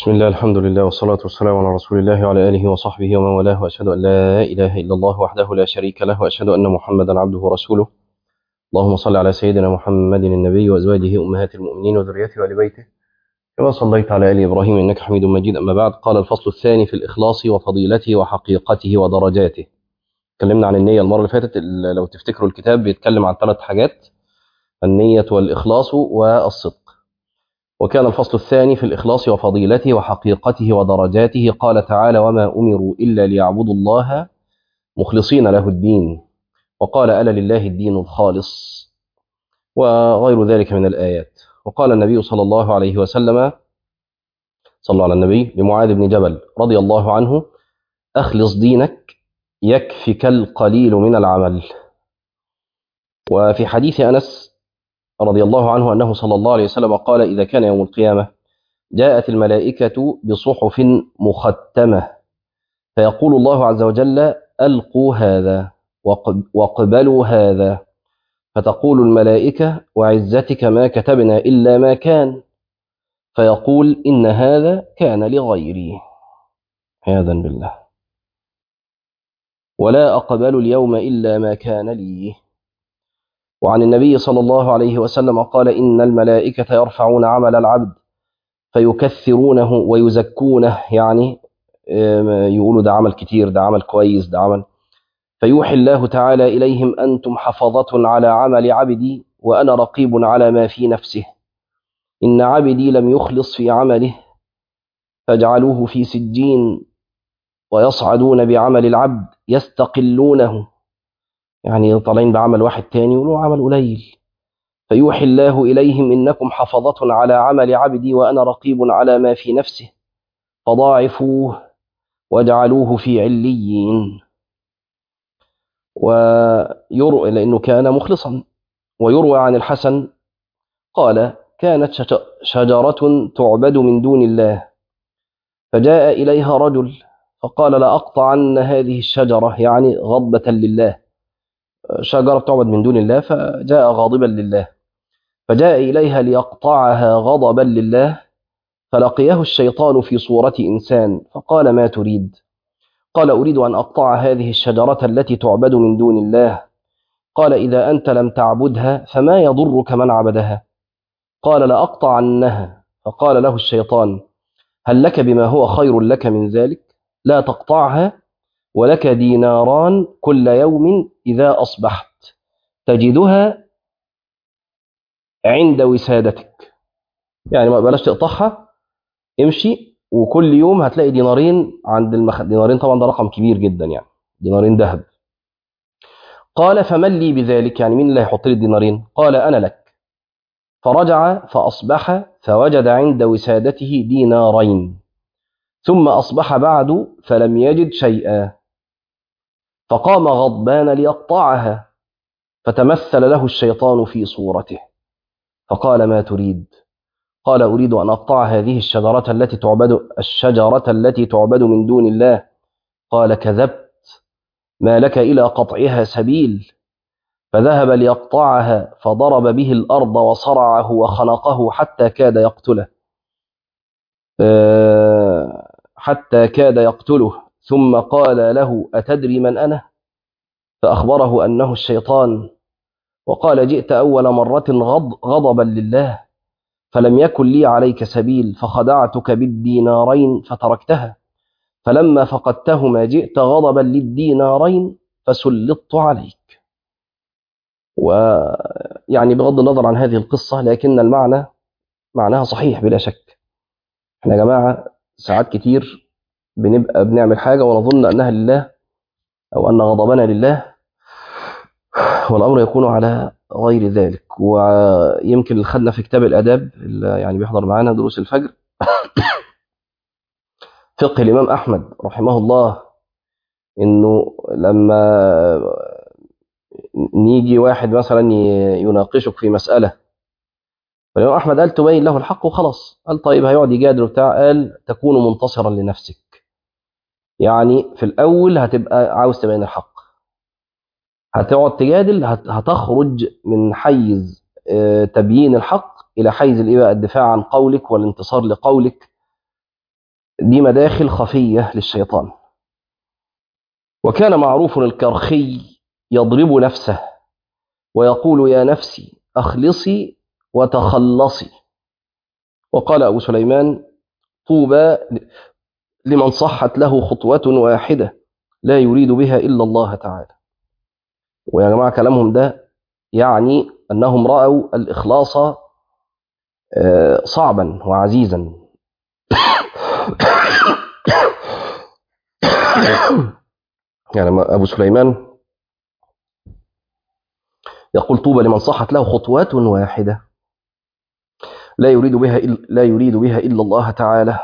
بسم الله الحمد لله والصلاة والسلام على رسول الله وعلى آله وصحبه ومن والاه وأشهد أن لا إله إلا الله وحده لا شريك له وأشهد أن محمدا عبده ورسوله اللهم صل على سيدنا محمد النبي وأزواجه أمهات المؤمنين وذريته وآل بيته كما صليت على آل إبراهيم إنك حميد مجيد أما بعد قال الفصل الثاني في الإخلاص وفضيلته وحقيقته ودرجاته اتكلمنا عن النية المرة اللي فاتت لو تفتكروا الكتاب بيتكلم عن ثلاث حاجات النية والإخلاص والصدق وكان الفصل الثاني في الإخلاص وفضيلته وحقيقته ودرجاته قال تعالى وما أمروا إلا ليعبدوا الله مخلصين له الدين وقال ألا لله الدين الخالص وغير ذلك من الآيات وقال النبي صلى الله عليه وسلم صلى على النبي لمعاذ بن جبل رضي الله عنه أخلص دينك يكفك القليل من العمل وفي حديث أنس رضي الله عنه أنه صلى الله عليه وسلم قال إذا كان يوم القيامة جاءت الملائكة بصحف مختمة فيقول الله عز وجل ألقوا هذا واقبلوا هذا فتقول الملائكة وعزتك ما كتبنا إلا ما كان فيقول إن هذا كان لغيري عياذا بالله ولا أقبل اليوم إلا ما كان لي وعن النبي صلى الله عليه وسلم قال إن الملائكة يرفعون عمل العبد فيكثرونه ويزكونه يعني يقولوا ده عمل كتير ده عمل كويس ده عمل فيوحي الله تعالى إليهم أنتم حفظة على عمل عبدي وأنا رقيب على ما في نفسه إن عبدي لم يخلص في عمله فاجعلوه في سجين ويصعدون بعمل العبد يستقلونه يعني طالعين بعمل واحد تاني ولو عمل قليل فيوحي الله إليهم إنكم حفظة على عمل عبدي وأنا رقيب على ما في نفسه فضاعفوه واجعلوه في عليين ويروى لأنه كان مخلصا ويروى عن الحسن قال كانت شجرة تعبد من دون الله فجاء إليها رجل فقال لأقطعن هذه الشجرة يعني غضبة لله شجرة تعبد من دون الله فجاء غاضبا لله فجاء إليها ليقطعها غضبا لله فلقيه الشيطان في صورة إنسان فقال ما تريد قال أريد أن أقطع هذه الشجرة التي تعبد من دون الله قال إذا أنت لم تعبدها فما يضرك من عبدها قال لأقطعنها فقال له الشيطان هل لك بما هو خير لك من ذلك لا تقطعها ولك ديناران كل يوم إذا أصبحت تجدها عند وسادتك يعني ما بلاش تقطعها امشي وكل يوم هتلاقي دينارين عند المخ... دينارين طبعا ده رقم كبير جدا يعني دينارين ذهب قال فمن لي بذلك يعني مين اللي هيحط لي الدينارين قال أنا لك فرجع فأصبح فوجد عند وسادته دينارين ثم أصبح بعد فلم يجد شيئا فقام غضبان ليقطعها فتمثل له الشيطان في صورته فقال ما تريد قال أريد أن أقطع هذه الشجرة التي تعبد الشجرة التي تعبد من دون الله قال كذبت ما لك إلى قطعها سبيل فذهب ليقطعها فضرب به الأرض وصرعه وخنقه حتى كاد يقتله حتى كاد يقتله ثم قال له أتدري من أنا فأخبره أنه الشيطان وقال جئت أول مرة غضبا لله فلم يكن لي عليك سبيل فخدعتك بالدينارين فتركتها فلما فقدتهما جئت غضبا للدينارين فسلطت عليك ويعني بغض النظر عن هذه القصة لكن المعنى معناها صحيح بلا شك احنا يا جماعة ساعات كتير بنبقى بنعمل حاجة ونظن أنها لله أو أن غضبنا لله والأمر يكون على غير ذلك ويمكن اللي خدنا في كتاب الآداب اللي يعني بيحضر معانا دروس الفجر فقه الإمام أحمد رحمه الله إنه لما نيجي واحد مثلا يناقشك في مسألة فالإمام أحمد قال تبين له الحق وخلاص قال طيب هيقعد يجادل وبتاع قال تكون منتصرا لنفسك يعني في الأول هتبقى عاوز تبين الحق هتقعد تجادل هتخرج من حيز تبيين الحق إلى حيز الإيه الدفاع عن قولك والانتصار لقولك دي مداخل خفية للشيطان وكان معروف الكرخي يضرب نفسه ويقول يا نفسي أخلصي وتخلصي وقال أبو سليمان طوبى لمن صحت له خطوة واحدة لا يريد بها إلا الله تعالى ويا جماعة كلامهم ده يعني أنهم رأوا الإخلاص صعبا وعزيزا يعني أبو سليمان يقول طوبى لمن صحت له خطوات واحدة لا يريد بها لا يريد بها إلا الله تعالى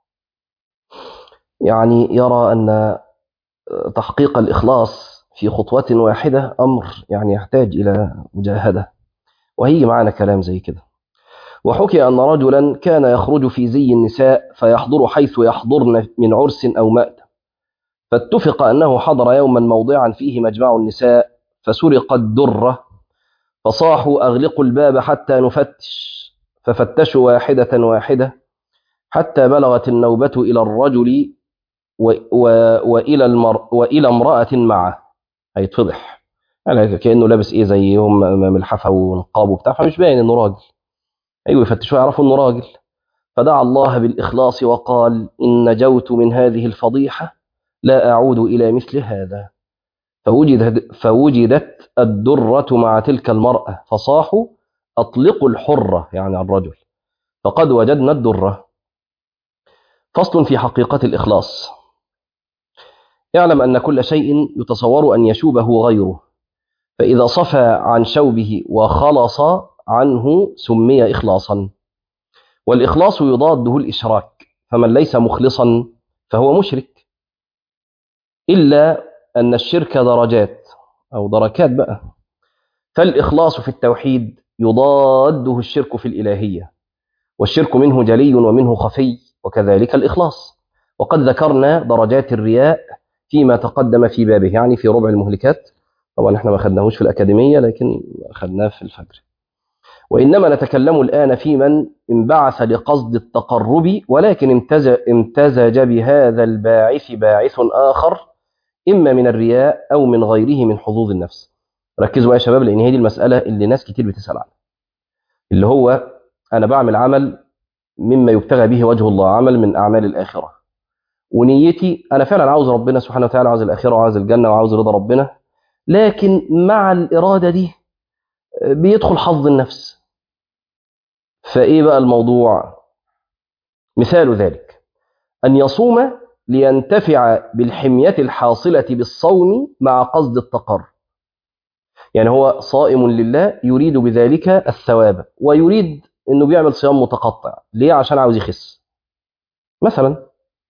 يعني يرى أن تحقيق الإخلاص في خطوة واحدة أمر يعني يحتاج إلى مجاهدة وهي معنا كلام زي كده وحكي أن رجلا كان يخرج في زي النساء فيحضر حيث يحضرن من عرس أو مأتم فاتفق أنه حضر يوما موضعا فيه مجمع النساء فسرقت درة فصاحوا أغلقوا الباب حتى نفتش ففتشوا واحدة واحدة حتى بلغت النوبة إلى الرجل و و وإلى, المر وإلى امرأة معه هيتفضح يعني كأنه لابس إيه زيهم ملحفة ونقاب وبتاع فمش باين إنه راجل أيوة يفتشوا يعرفوا إنه راجل فدعا الله بالإخلاص وقال إن نجوت من هذه الفضيحة لا أعود إلى مثل هذا فوجدت, فوجدت الدرة مع تلك المرأة فصاحوا أطلقوا الحرة يعني الرجل فقد وجدنا الدرة فصل في حقيقة الإخلاص اعلم أن كل شيء يتصور أن يشوبه غيره فإذا صفى عن شوبه وخلص عنه سمي إخلاصا والإخلاص يضاده الإشراك فمن ليس مخلصا فهو مشرك إلا أن الشرك درجات أو دركات بقى فالإخلاص في التوحيد يضاده الشرك في الإلهية والشرك منه جلي ومنه خفي وكذلك الإخلاص وقد ذكرنا درجات الرياء فيما تقدم في بابه يعني في ربع المهلكات طبعا احنا ما خدناهوش في الأكاديمية لكن خدناه في الفجر وإنما نتكلم الآن في من انبعث لقصد التقرب ولكن امتزج, امتزج بهذا الباعث باعث آخر إما من الرياء أو من غيره من حظوظ النفس ركزوا يا شباب لأن هي دي المسألة اللي ناس كتير بتسأل عنها اللي هو أنا بعمل عمل مما يبتغى به وجه الله عمل من أعمال الآخرة ونيتي أنا فعلا عاوز ربنا سبحانه وتعالى عاوز الآخرة وعاوز الجنة وعاوز رضا ربنا لكن مع الإرادة دي بيدخل حظ النفس فإيه بقى الموضوع مثال ذلك أن يصوم لينتفع بالحمية الحاصلة بالصوم مع قصد التقر يعني هو صائم لله يريد بذلك الثواب ويريد انه بيعمل صيام متقطع ليه عشان عاوز يخس مثلا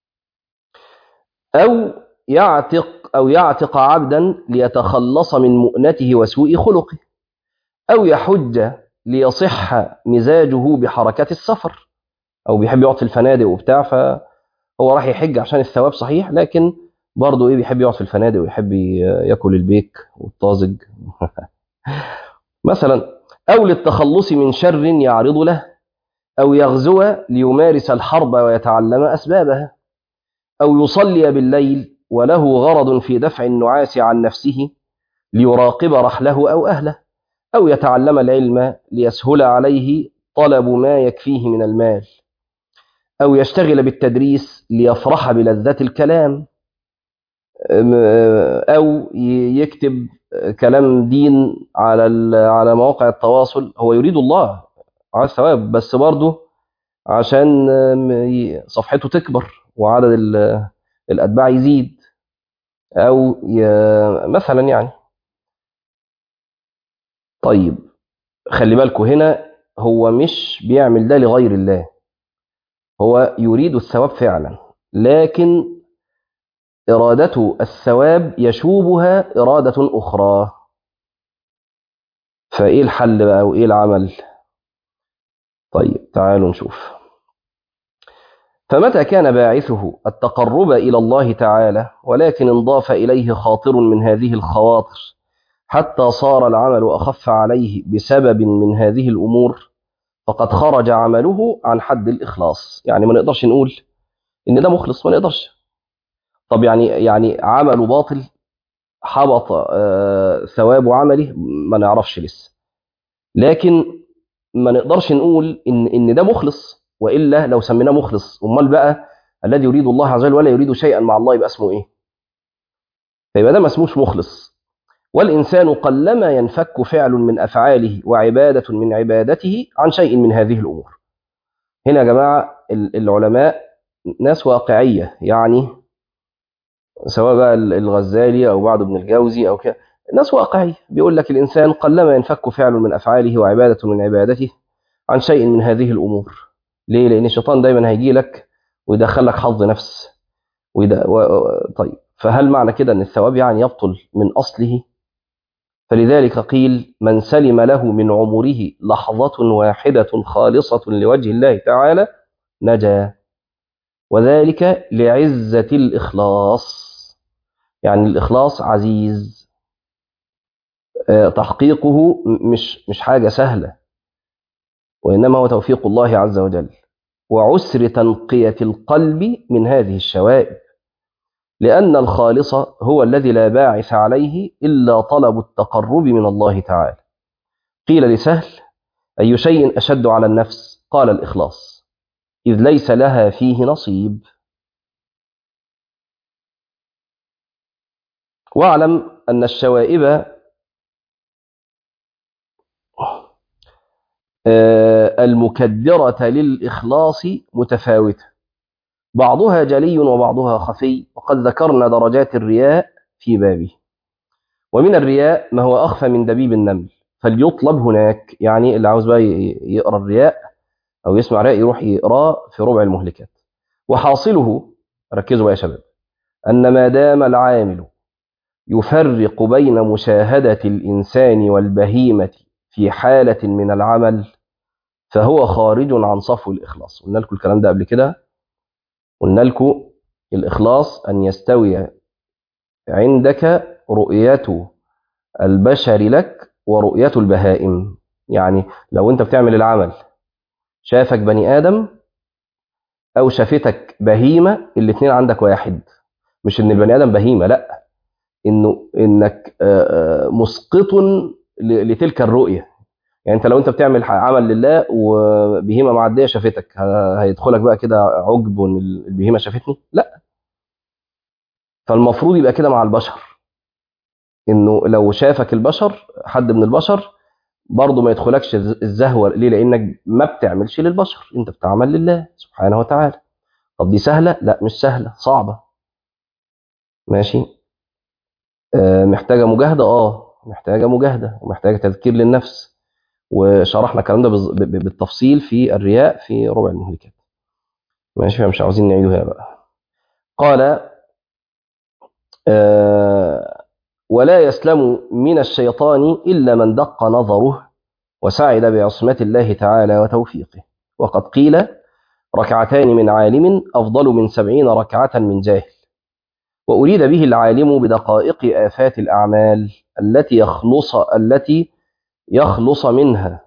او يعتق او يعتق عبدا ليتخلص من مؤنته وسوء خلقه او يحج ليصح مزاجه بحركة السفر او بيحب يقعد في الفنادق وبتاع فهو راح يحج عشان الثواب صحيح لكن برضه ايه بيحب يقعد في الفنادق ويحب ياكل البيك والطازج مثلا او للتخلص من شر يعرض له او يغزو ليمارس الحرب ويتعلم اسبابها او يصلي بالليل وله غرض في دفع النعاس عن نفسه ليراقب رحله او اهله او يتعلم العلم ليسهل عليه طلب ما يكفيه من المال او يشتغل بالتدريس ليفرح بلذة الكلام او يكتب كلام دين على على مواقع التواصل هو يريد الله على الثواب بس برضه عشان صفحته تكبر وعدد الاتباع يزيد او مثلا يعني طيب خلي بالكم هنا هو مش بيعمل ده لغير الله هو يريد الثواب فعلا لكن إرادته الثواب يشوبها إرادة أخرى فإيه الحل بقى وإيه العمل طيب تعالوا نشوف فمتى كان باعثه التقرب إلى الله تعالى ولكن انضاف إليه خاطر من هذه الخواطر حتى صار العمل أخف عليه بسبب من هذه الأمور فقد خرج عمله عن حد الإخلاص يعني ما نقدرش نقول ان ده مخلص ما نقدرش طب يعني يعني عمله باطل حبط آه ثواب عمله ما نعرفش لسه لكن ما نقدرش نقول ان ان ده مخلص والا لو سميناه مخلص امال بقى الذي يريد الله عز وجل ولا يريد شيئا مع الله يبقى اسمه ايه فيبقى ده ما اسموش مخلص والانسان قلما ينفك فعل من افعاله وعباده من عبادته عن شيء من هذه الامور هنا يا جماعه العلماء ناس واقعيه يعني سواء بقى الغزالي او بعض ابن الجوزي او كده ناس واقعيه بيقول لك الانسان قلما ينفك فعل من افعاله وعباده من عبادته عن شيء من هذه الامور ليه لان الشيطان دايما هيجي لك ويدخل لك حظ نفس ويد... و... طيب فهل معنى كده ان الثواب يعني يبطل من اصله فلذلك قيل من سلم له من عمره لحظة واحدة خالصة لوجه الله تعالى نجا وذلك لعزة الإخلاص يعني الإخلاص عزيز تحقيقه مش مش حاجة سهلة وإنما هو توفيق الله عز وجل وعسر تنقية القلب من هذه الشوائب لأن الخالص هو الذي لا باعث عليه إلا طلب التقرب من الله تعالى قيل لسهل أي شيء أشد على النفس قال الإخلاص إذ ليس لها فيه نصيب واعلم أن الشوائب المكدرة للإخلاص متفاوتة بعضها جلي وبعضها خفي وقد ذكرنا درجات الرياء في بابه ومن الرياء ما هو أخفى من دبيب النمل فليطلب هناك يعني اللي عاوز بقى يقرأ الرياء أو يسمع رياء يروح يقرأ في ربع المهلكات وحاصله ركزوا بقى يا شباب أن ما دام العامل يفرق بين مشاهدة الإنسان والبهيمة في حالة من العمل فهو خارج عن صفو الإخلاص قلنا لكم الكلام ده قبل كده قلنا لكم الإخلاص أن يستوي عندك رؤية البشر لك ورؤية البهائم يعني لو أنت بتعمل العمل شافك بني آدم أو شافتك بهيمة الاثنين عندك واحد مش إن البني آدم بهيمة لأ إنه إنك مسقط لتلك الرؤية يعني انت لو انت بتعمل عمل لله وبهيمه معديه شافتك هيدخلك بقى كده عجب ان البهيمه شافتني لا فالمفروض يبقى كده مع البشر انه لو شافك البشر حد من البشر برضه ما يدخلكش الزهوه ليه لانك ما بتعملش للبشر انت بتعمل لله سبحانه وتعالى طب دي سهله لا مش سهله صعبه ماشي آه محتاجه مجاهده اه محتاجه مجاهده ومحتاجه تذكير للنفس وشرحنا الكلام ده بالتفصيل في الرياء في ربع المهلكات ماشي مش عاوزين نعيده هنا بقى قال آه ولا يسلم من الشيطان إلا من دق نظره وسعد بعصمة الله تعالى وتوفيقه وقد قيل ركعتان من عالم أفضل من سبعين ركعة من جاهل وأريد به العالم بدقائق آفات الأعمال التي يخلص التي يخلص منها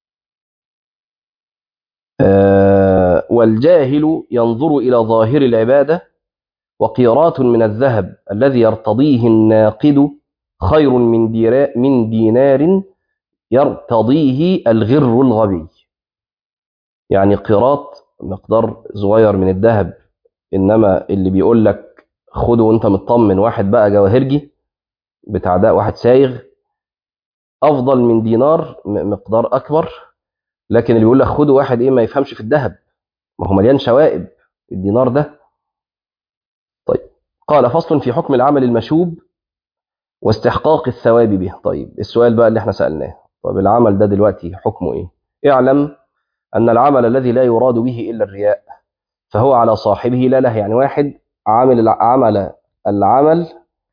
آه والجاهل ينظر إلى ظاهر العبادة وقيرات من الذهب الذي يرتضيه الناقد خير من, من دينار يرتضيه الغر الغبي يعني قيراط مقدار صغير من الذهب إنما اللي بيقول لك خده وانت مطمن واحد بقى جواهرجي بتاع ده واحد سايغ افضل من دينار مقدار اكبر لكن اللي بيقول لك خده واحد ايه ما يفهمش في الذهب ما هو مليان شوائب الدينار ده طيب قال فصل في حكم العمل المشوب واستحقاق الثواب به طيب السؤال بقى اللي احنا سألناه طيب العمل ده دلوقتي حكمه ايه اعلم ان العمل الذي لا يراد به الا الرياء فهو على صاحبه لا له يعني واحد عامل عمل العمل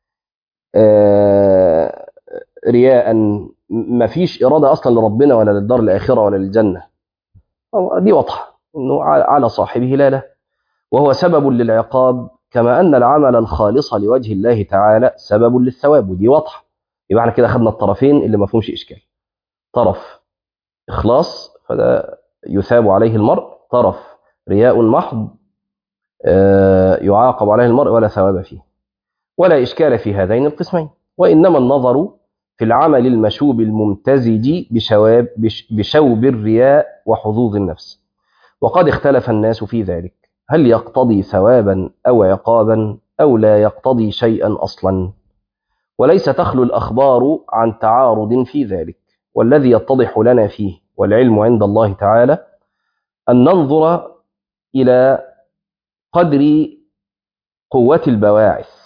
آه رياء ما فيش إرادة أصلا لربنا ولا للدار الآخرة ولا للجنة دي واضحة أنه على صاحبه لا له وهو سبب للعقاب كما أن العمل الخالص لوجه الله تعالى سبب للثواب ودي واضحة يبقى احنا كده خدنا الطرفين اللي ما فيهمش إشكال طرف إخلاص فده يثاب عليه المرء طرف رياء محض يعاقب عليه المرء ولا ثواب فيه ولا إشكال في هذين القسمين وإنما النظر في العمل المشوب الممتزج بشواب بشوب الرياء وحظوظ النفس وقد اختلف الناس في ذلك هل يقتضي ثوابا أو عقابا أو لا يقتضي شيئا أصلا وليس تخلو الأخبار عن تعارض في ذلك والذي يتضح لنا فيه والعلم عند الله تعالى أن ننظر إلى قدر قوة البواعث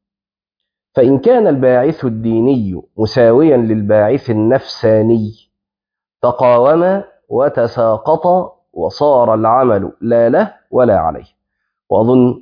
فإن كان الباعث الديني مساويا للباعث النفساني تقاوما وتساقطا وصار العمل لا له ولا عليه وأظن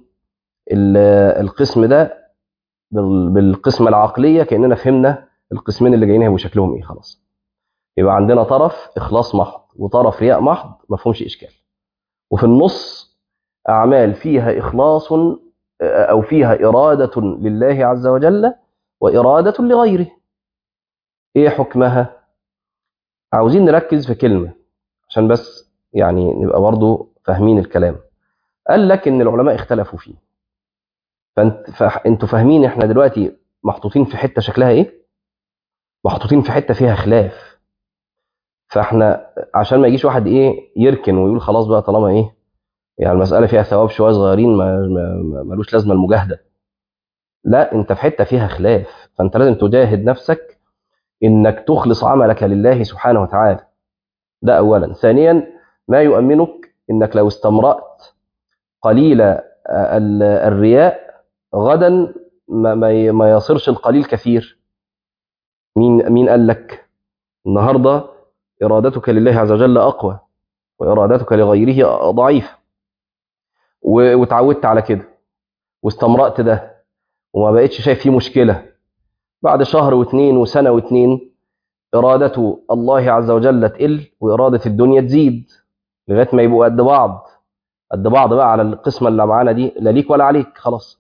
القسم ده بالقسمة العقلية كأننا فهمنا القسمين اللي جايين هيبقوا شكلهم إيه خلاص يبقى عندنا طرف إخلاص محض وطرف رياء محض ما فيهمش إشكال وفي النص أعمال فيها إخلاص أو فيها إرادة لله عز وجل وإرادة لغيره إيه حكمها؟ عاوزين نركز في كلمة عشان بس يعني نبقى برضو فاهمين الكلام قال لك إن العلماء اختلفوا فيه فانت فانتوا فاهمين احنا دلوقتي محطوطين في حتة شكلها إيه؟ محطوطين في حتة فيها خلاف فاحنا عشان ما يجيش واحد إيه يركن ويقول خلاص بقى طالما إيه يعني المسألة فيها ثواب شوية صغيرين ما ملوش لازمة المجاهدة لا انت في حتة فيها خلاف فانت لازم تجاهد نفسك انك تخلص عملك لله سبحانه وتعالى ده اولا ثانيا ما يؤمنك انك لو استمرأت قليل الرياء غدا ما يصيرش القليل كثير مين مين قال لك النهارده ارادتك لله عز وجل اقوى وارادتك لغيره ضعيفه واتعودت على كده واستمرأت ده وما بقتش شايف فيه مشكلة بعد شهر واثنين وسنة واثنين إرادة الله عز وجل تقل وإرادة الدنيا تزيد لغاية ما يبقوا قد بعض قد بعض بقى على القسمة اللي معانا دي لا ليك ولا عليك خلاص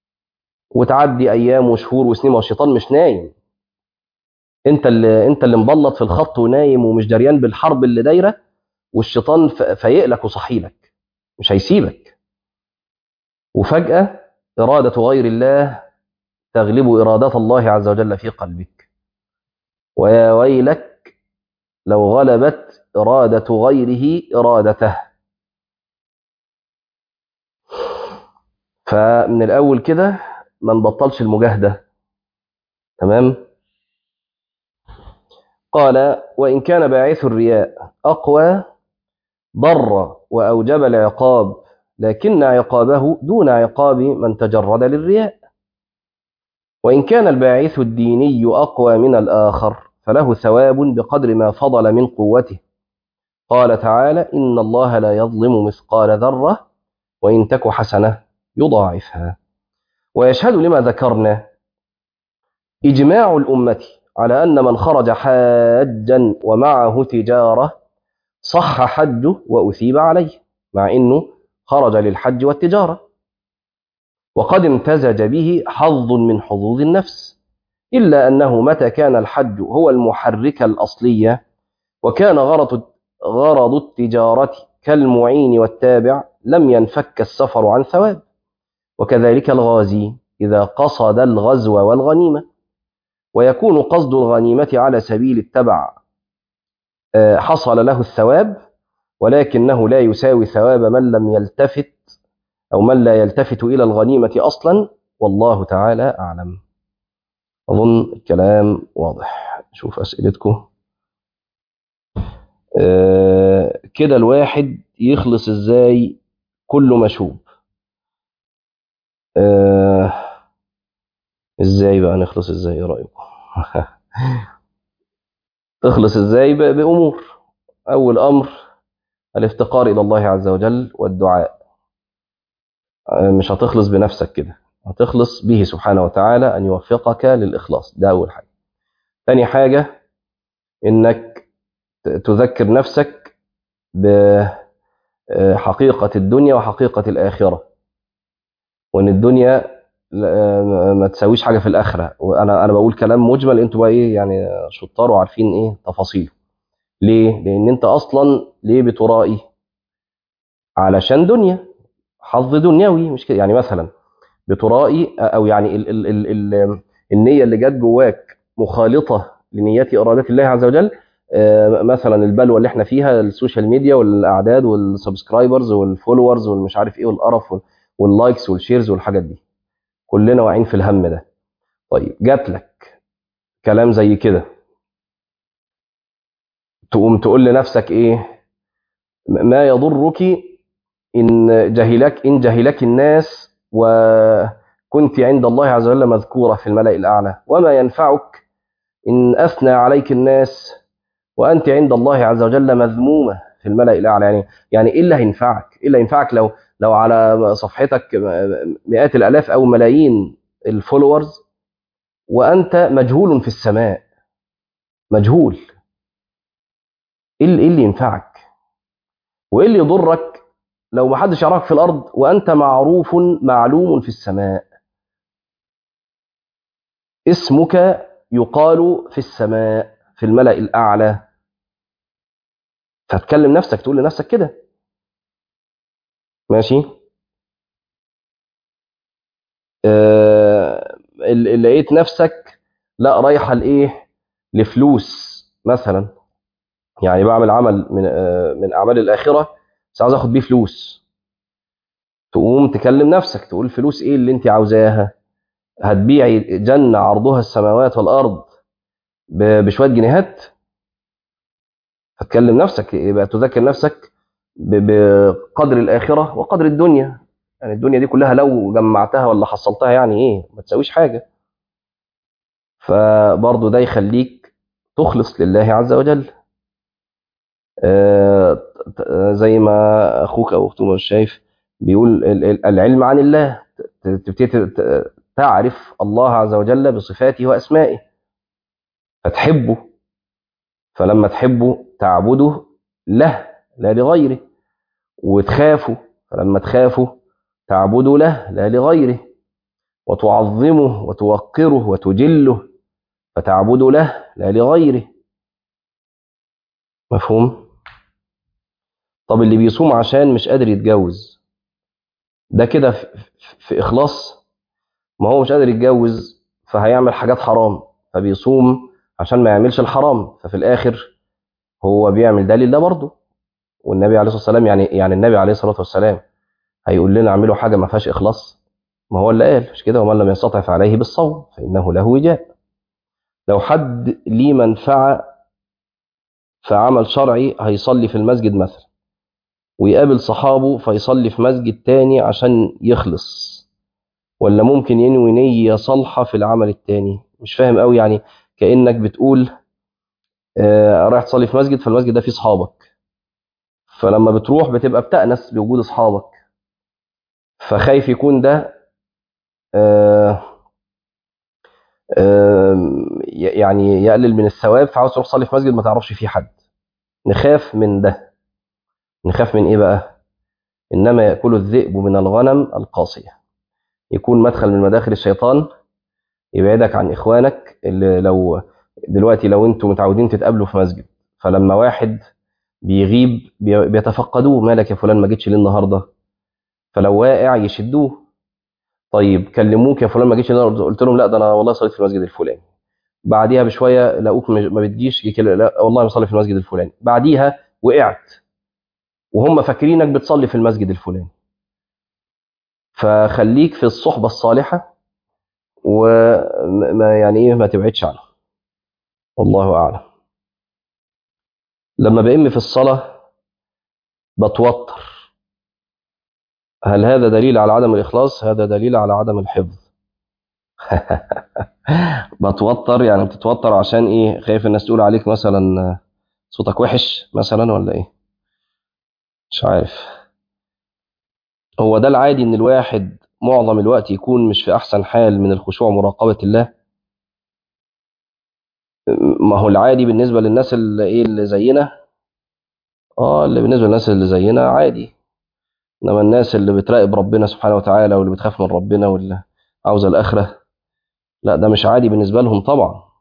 وتعدي أيام وشهور وسنين والشيطان مش نايم انت اللي انت اللي مبلط في الخط ونايم ومش دريان بالحرب اللي دايره والشيطان فايقلك وصحيلك مش هيسيبك وفجأة إرادة غير الله تغلب إرادة الله عز وجل في قلبك ويا ويلك لو غلبت إرادة غيره إرادته فمن الأول كده ما نبطلش المجاهدة تمام قال وإن كان باعث الرياء أقوى ضر وأوجب العقاب لكن عقابه دون عقاب من تجرد للرياء وإن كان الباعث الديني أقوى من الآخر فله ثواب بقدر ما فضل من قوته قال تعالى إن الله لا يظلم مثقال ذرة وإن تك حسنة يضاعفها ويشهد لما ذكرنا إجماع الأمة على أن من خرج حاجا ومعه تجارة صح حجه وأثيب عليه مع أنه خرج للحج والتجارة وقد امتزج به حظ من حظوظ النفس إلا أنه متى كان الحج هو المحرك الأصلية وكان غرض غرض التجارة كالمعين والتابع لم ينفك السفر عن ثواب وكذلك الغازي إذا قصد الغزو والغنيمة ويكون قصد الغنيمة على سبيل التبع حصل له الثواب ولكنه لا يساوي ثواب من لم يلتفت أو من لا يلتفت إلى الغنيمة أصلا والله تعالى أعلم أظن الكلام واضح شوف أسئلتكم آه كده الواحد يخلص إزاي كله مشوب آه إزاي بقى نخلص إزاي إيه رأيكم تخلص إزاي بأمور أول أمر الافتقار إلى الله عز وجل والدعاء مش هتخلص بنفسك كده هتخلص به سبحانه وتعالى أن يوفقك للإخلاص ده أول حاجة ثاني حاجة إنك تذكر نفسك بحقيقة الدنيا وحقيقة الآخرة وإن الدنيا ما تساويش حاجة في الآخرة وأنا أنا بقول كلام مجمل أنتوا بقى إيه يعني شطار وعارفين إيه تفاصيله ليه؟ لأن أنت أصلا ليه بترائي؟ علشان دنيا حظ دنيوي مش كده يعني مثلا بترائي او يعني ال ال ال ال النيه اللي جت جواك مخالطه لنيات اراده الله عز وجل آه، مثلا البلوه اللي احنا فيها السوشيال ميديا والاعداد والسبسكرايبرز والفولورز والمش عارف ايه والقرف وال- واللايكس والشيرز والحاجات دي كلنا واقعين في الهم ده طيب جات لك كلام زي كده تقوم تقول لنفسك ايه ما يضرك ان جهلك ان جهلك الناس وكنت عند الله عز وجل مذكوره في الملأ الاعلى وما ينفعك ان اثنى عليك الناس وانت عند الله عز وجل مذمومه في الملأ الاعلى يعني يعني ايه اللي هينفعك؟ ايه اللي هينفعك لو لو على صفحتك مئات الالاف او ملايين الفولورز وانت مجهول في السماء مجهول ايه اللي إيه اللي ينفعك؟ وايه اللي يضرك لو ما حدش يعرفك في الارض وانت معروف معلوم في السماء اسمك يقال في السماء في الملأ الاعلى فتكلم نفسك تقول لنفسك كده ماشي آه اللي لقيت نفسك لا رايحه لايه لفلوس مثلا يعني بعمل عمل من آه من اعمال الاخره بس عاوز اخد بيه فلوس تقوم تكلم نفسك تقول فلوس ايه اللي انت عاوزاها هتبيعي جنه عرضها السماوات والارض ب- بشويه جنيهات فتكلم نفسك يبقى تذكر نفسك ب- بقدر الاخره وقدر الدنيا يعني الدنيا دي كلها لو جمعتها ولا حصلتها يعني ايه ما تساويش حاجه فبرضه ده يخليك تخلص لله عز وجل آه، ت- ت- زي ما اخوك او اختك مش شايف بيقول ال- ال- العلم عن الله ت- تبتدي ت- تعرف الله عز وجل بصفاته واسمائه فتحبه فلما تحبه تعبده له لا لغيره وتخافه فلما تخافه تعبده له لا لغيره وتعظمه وتوقره وتجله فتعبده له لا لغيره مفهوم طب اللي بيصوم عشان مش قادر يتجوز ده كده في, في- في إخلاص ما هو مش قادر يتجوز فهيعمل حاجات حرام فبيصوم عشان ما يعملش الحرام ففي الآخر هو بيعمل ده لله برضه والنبي عليه الصلاة والسلام يعني يعني النبي عليه الصلاة والسلام هيقول لنا اعملوا حاجة ما فيهاش إخلاص ما هو اللي قال مش كده ومن لم يستطع فعليه بالصوم فإنه له وجاء لو حد ليه منفعة في عمل شرعي هيصلي في المسجد مثلا ويقابل صحابه فيصلي في مسجد تاني عشان يخلص ولا ممكن ينوي نية صالحة في العمل التاني مش فاهم قوي يعني كأنك بتقول آه، رايح تصلي في مسجد فالمسجد ده فيه صحابك فلما بتروح بتبقى بتأنس بوجود أصحابك فخايف يكون ده آه، آه، يعني يقلل من الثواب فعاوز تروح تصلي في مسجد ما تعرفش فيه حد نخاف من ده نخاف من ايه بقى انما ياكل الذئب من الغنم القاصيه يكون مدخل من مداخل الشيطان يبعدك عن اخوانك اللي لو دلوقتي لو انتوا متعودين تتقابلوا في مسجد فلما واحد بيغيب بي- بيتفقدوه مالك يا فلان ما جيتش ليه النهارده فلو واقع يشدوه طيب كلموك يا فلان ما جيتش ليه النهاردة؟ قلت لهم لا ده انا والله صليت في المسجد الفلاني بعديها بشويه لقوك مش- ما بتجيش يجي كده، لا والله بصلي في المسجد الفلاني بعديها وقعت وهم فاكرينك بتصلي في المسجد الفلاني فخليك في الصحبه الصالحه وما يعني ايه ما تبعدش عنه والله اعلم لما بأم في الصلاه بتوتر هل هذا دليل على عدم الاخلاص هذا دليل على عدم الحفظ بتوتر يعني بتتوتر عشان ايه خايف الناس تقول عليك مثلا صوتك وحش مثلا ولا ايه مش عارف هو ده العادي ان الواحد معظم الوقت يكون مش في احسن حال من الخشوع ومراقبه الله ما هو العادي بالنسبه للناس اللي ايه اللي زينا اه اللي بالنسبه للناس اللي زينا عادي انما الناس اللي بتراقب ربنا سبحانه وتعالى واللي بتخاف من ربنا واللي عاوزه الاخره لا ده مش عادي بالنسبه لهم طبعا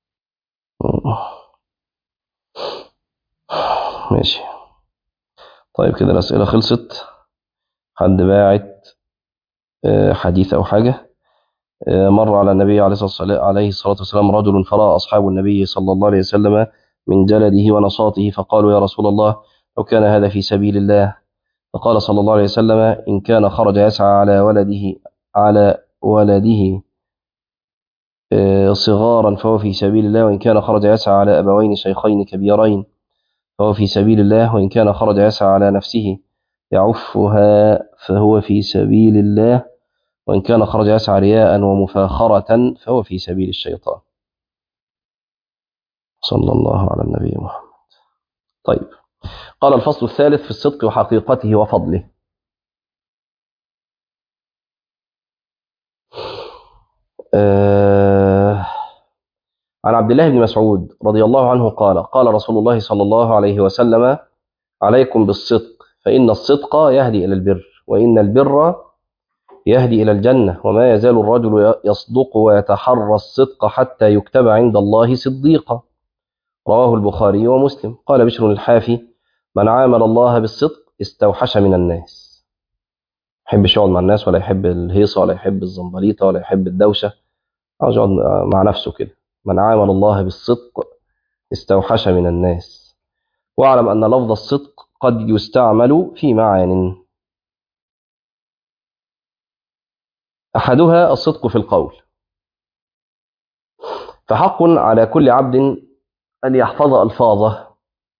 ماشي طيب كده الأسئلة خلصت حد باعت آه، حديث أو حاجة آه، مر على النبي عليه الصلاة والسلام عليه الصلاة والسلام رجل فرأى أصحاب النبي صلى الله عليه وسلم من جلده ونصاته فقالوا يا رسول الله لو كان هذا في سبيل الله فقال صلى الله عليه وسلم إن كان خرج يسعى على ولده على ولده آه، صغارا فهو في سبيل الله وإن كان خرج يسعى على أبوين شيخين كبيرين فهو في سبيل الله وإن كان خرج يسعى على نفسه يعفها فهو في سبيل الله وإن كان خرج يسعى رياء ومفاخرة فهو في سبيل الشيطان صلى الله على النبي محمد طيب قال الفصل الثالث في الصدق وحقيقته وفضله آه عن عبد الله بن مسعود رضي الله عنه قال قال رسول الله صلى الله عليه وسلم عليكم بالصدق فإن الصدق يهدي إلى البر وإن البر يهدي إلى الجنة وما يزال الرجل يصدق ويتحرى الصدق حتى يكتب عند الله صديقا رواه البخاري ومسلم قال بشر الحافي من عامل الله بالصدق استوحش من الناس يحبش يقعد مع الناس ولا يحب الهيصة ولا يحب الزنبليطة ولا يحب الدوشة عاوز يقعد مع نفسه كده من عامل الله بالصدق استوحش من الناس واعلم أن لفظ الصدق قد يستعمل في معان أحدها الصدق في القول فحق على كل عبد أن يحفظ ألفاظه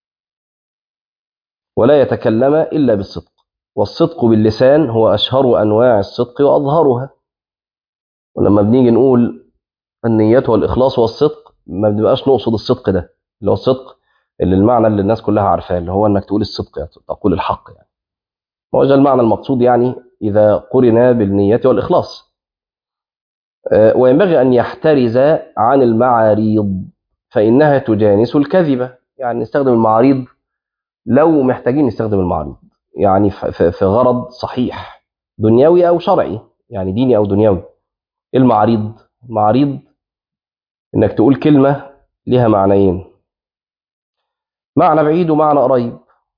ولا يتكلم إلا بالصدق والصدق باللسان هو أشهر أنواع الصدق وأظهرها ولما بنيجي نقول النية والإخلاص والصدق ما بنبقاش نقصد الصدق ده اللي هو الصدق اللي المعنى اللي الناس كلها عارفاه اللي هو انك تقول الصدق يعني تقول الحق يعني هو ده المعنى المقصود يعني إذا قرن بالنية والإخلاص آه، وينبغي أن يحترز عن المعاريض فإنها تجانس الكذبة يعني نستخدم المعاريض لو محتاجين نستخدم المعاريض يعني ف- ف- في غرض صحيح دنيوي أو شرعي يعني ديني أو دنيوي إيه المعاريض المعاريض إنك تقول كلمة لها معنيين معنى بعيد ومعنى قريب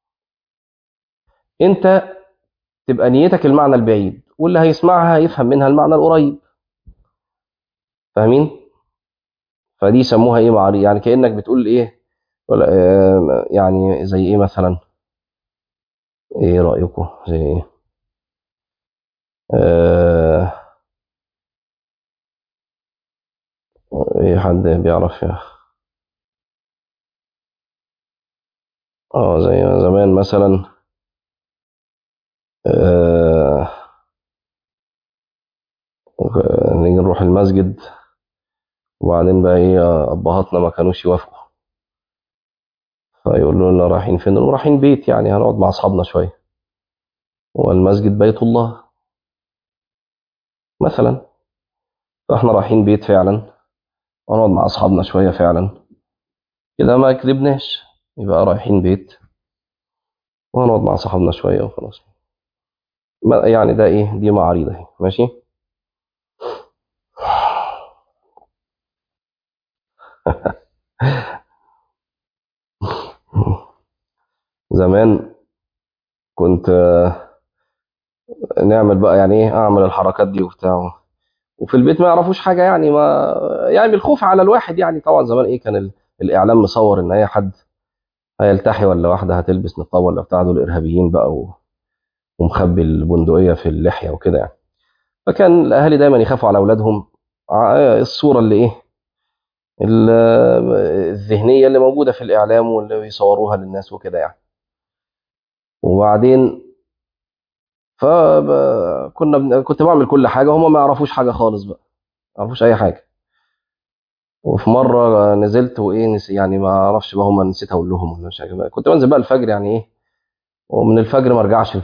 انت تبقى نيتك المعنى البعيد واللي هيسمعها هيفهم منها المعنى القريب فاهمين فدي يسموها ايه معاريض يعني كانك بتقول ايه ولا آه، يعني زي ايه مثلا ايه رايكم زي ايه آه، ايه حد بيعرف يا اه زي زمان مثلا آه، نيجي نروح المسجد وبعدين بقى ايه ابهاتنا ما كانوش يوافقوا فيقولوا لنا رايحين فين نقول رايحين بيت يعني هنقعد مع اصحابنا شويه والمسجد بيت الله مثلا فاحنا رايحين بيت فعلا ونقعد مع اصحابنا شويه فعلا كده ما كذبناش يبقى رايحين بيت وهنقعد مع صحابنا شويه وخلاص ما- يعني ده ايه دي معاريض اهي ماشي زمان كنت آه، نعمل بقى يعني ايه اعمل الحركات دي وبتاع وفي البيت ما يعرفوش حاجه يعني ما يعني بالخوف على الواحد يعني طبعا زمان ايه كان ال- الاعلام مصور ان اي حد هيلتحي ولا واحده هتلبس نقاب ولا بتاع دول ارهابيين بقى و- ومخبي البندقيه في اللحيه وكده يعني فكان الاهالي دايما يخافوا على اولادهم ع- الصوره اللي ايه ال- الذهنيه اللي موجوده في الاعلام واللي بيصوروها للناس وكده يعني وبعدين فكنا بن... كنت بعمل كل حاجه هم ما يعرفوش حاجه خالص بقى ما يعرفوش اي حاجه وفي مره نزلت وايه نس... يعني ما اعرفش بقى هم نسيت اقول لهم ولا مش عارف كنت بنزل بقى الفجر يعني ايه ومن الفجر ما ارجعش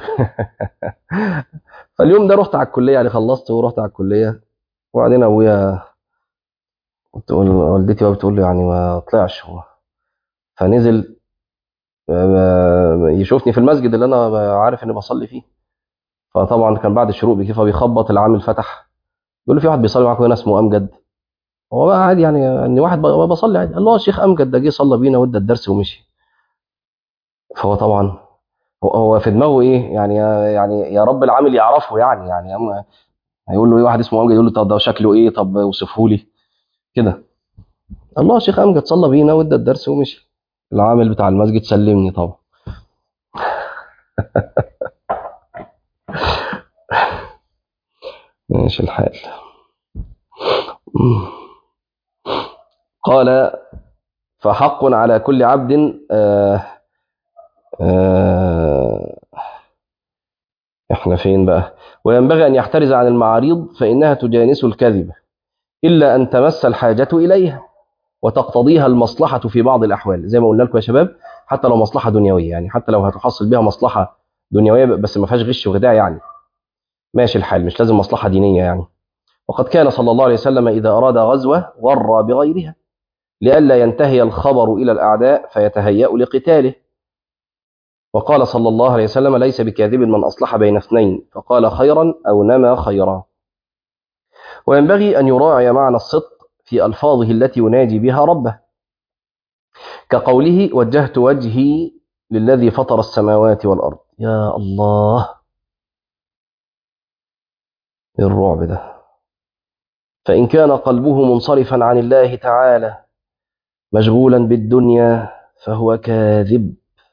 فاليوم ده رحت على الكليه يعني خلصت ورحت على الكليه وبعدين ابويا كنت أقول والدتي بقى بتقول له يعني ما طلعش هو فنزل آه، يشوفني في المسجد اللي انا عارف اني بصلي فيه فطبعا كان بعد الشروق بيجي فبيخبط العامل فتح بيقول له في واحد بيصلي معاكم هنا اسمه امجد هو بقى عادي يعني ان واحد بقى بصلي عادي قال له الشيخ امجد ده جه صلى بينا وادى الدرس ومشي فهو طبعا هو- هو في دماغه ايه يعني يعني يا رب العامل يعرفه يعني يعني أما هيقول له ايه واحد اسمه امجد يقول له طب ده شكله ايه طب اوصفه لي كده الله يا شيخ امجد صلى بينا وادى الدرس ومشي العامل بتاع المسجد سلمني طبعا ماشي الحال قال فحق على كل عبد آه آه احنا فين بقى وينبغي أن يحترز عن المعاريض فإنها تجانس الكذب إلا أن تمس الحاجة إليها وتقتضيها المصلحة في بعض الأحوال زي ما قلنا لكم يا شباب حتى لو مصلحة دنيوية يعني حتى لو هتحصل بها مصلحة دنيوية بس ما فيهاش غش وخداع يعني ماشي الحال مش لازم مصلحة دينية يعني وقد كان صلى الله عليه وسلم إذا أراد غزوة ورى بغيرها لئلا ينتهي الخبر إلى الأعداء فيتهيأ لقتاله وقال صلى الله عليه وسلم ليس بكاذب من أصلح بين اثنين فقال خيرا أو نما خيرا وينبغي أن يراعي معنى الصدق في ألفاظه التي يناجي بها ربه كقوله وجهت وجهي للذي فطر السماوات والأرض يا الله إيه الرعب ده فإن كان قلبه منصرفا عن الله تعالى مشغولا بالدنيا فهو كاذب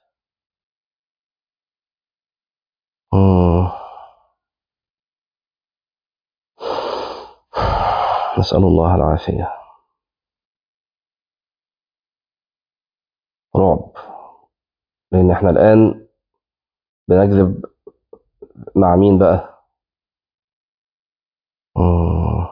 مم. نسأل الله العافية رعب لأن احنا الآن بنكذب مع مين بقى مم.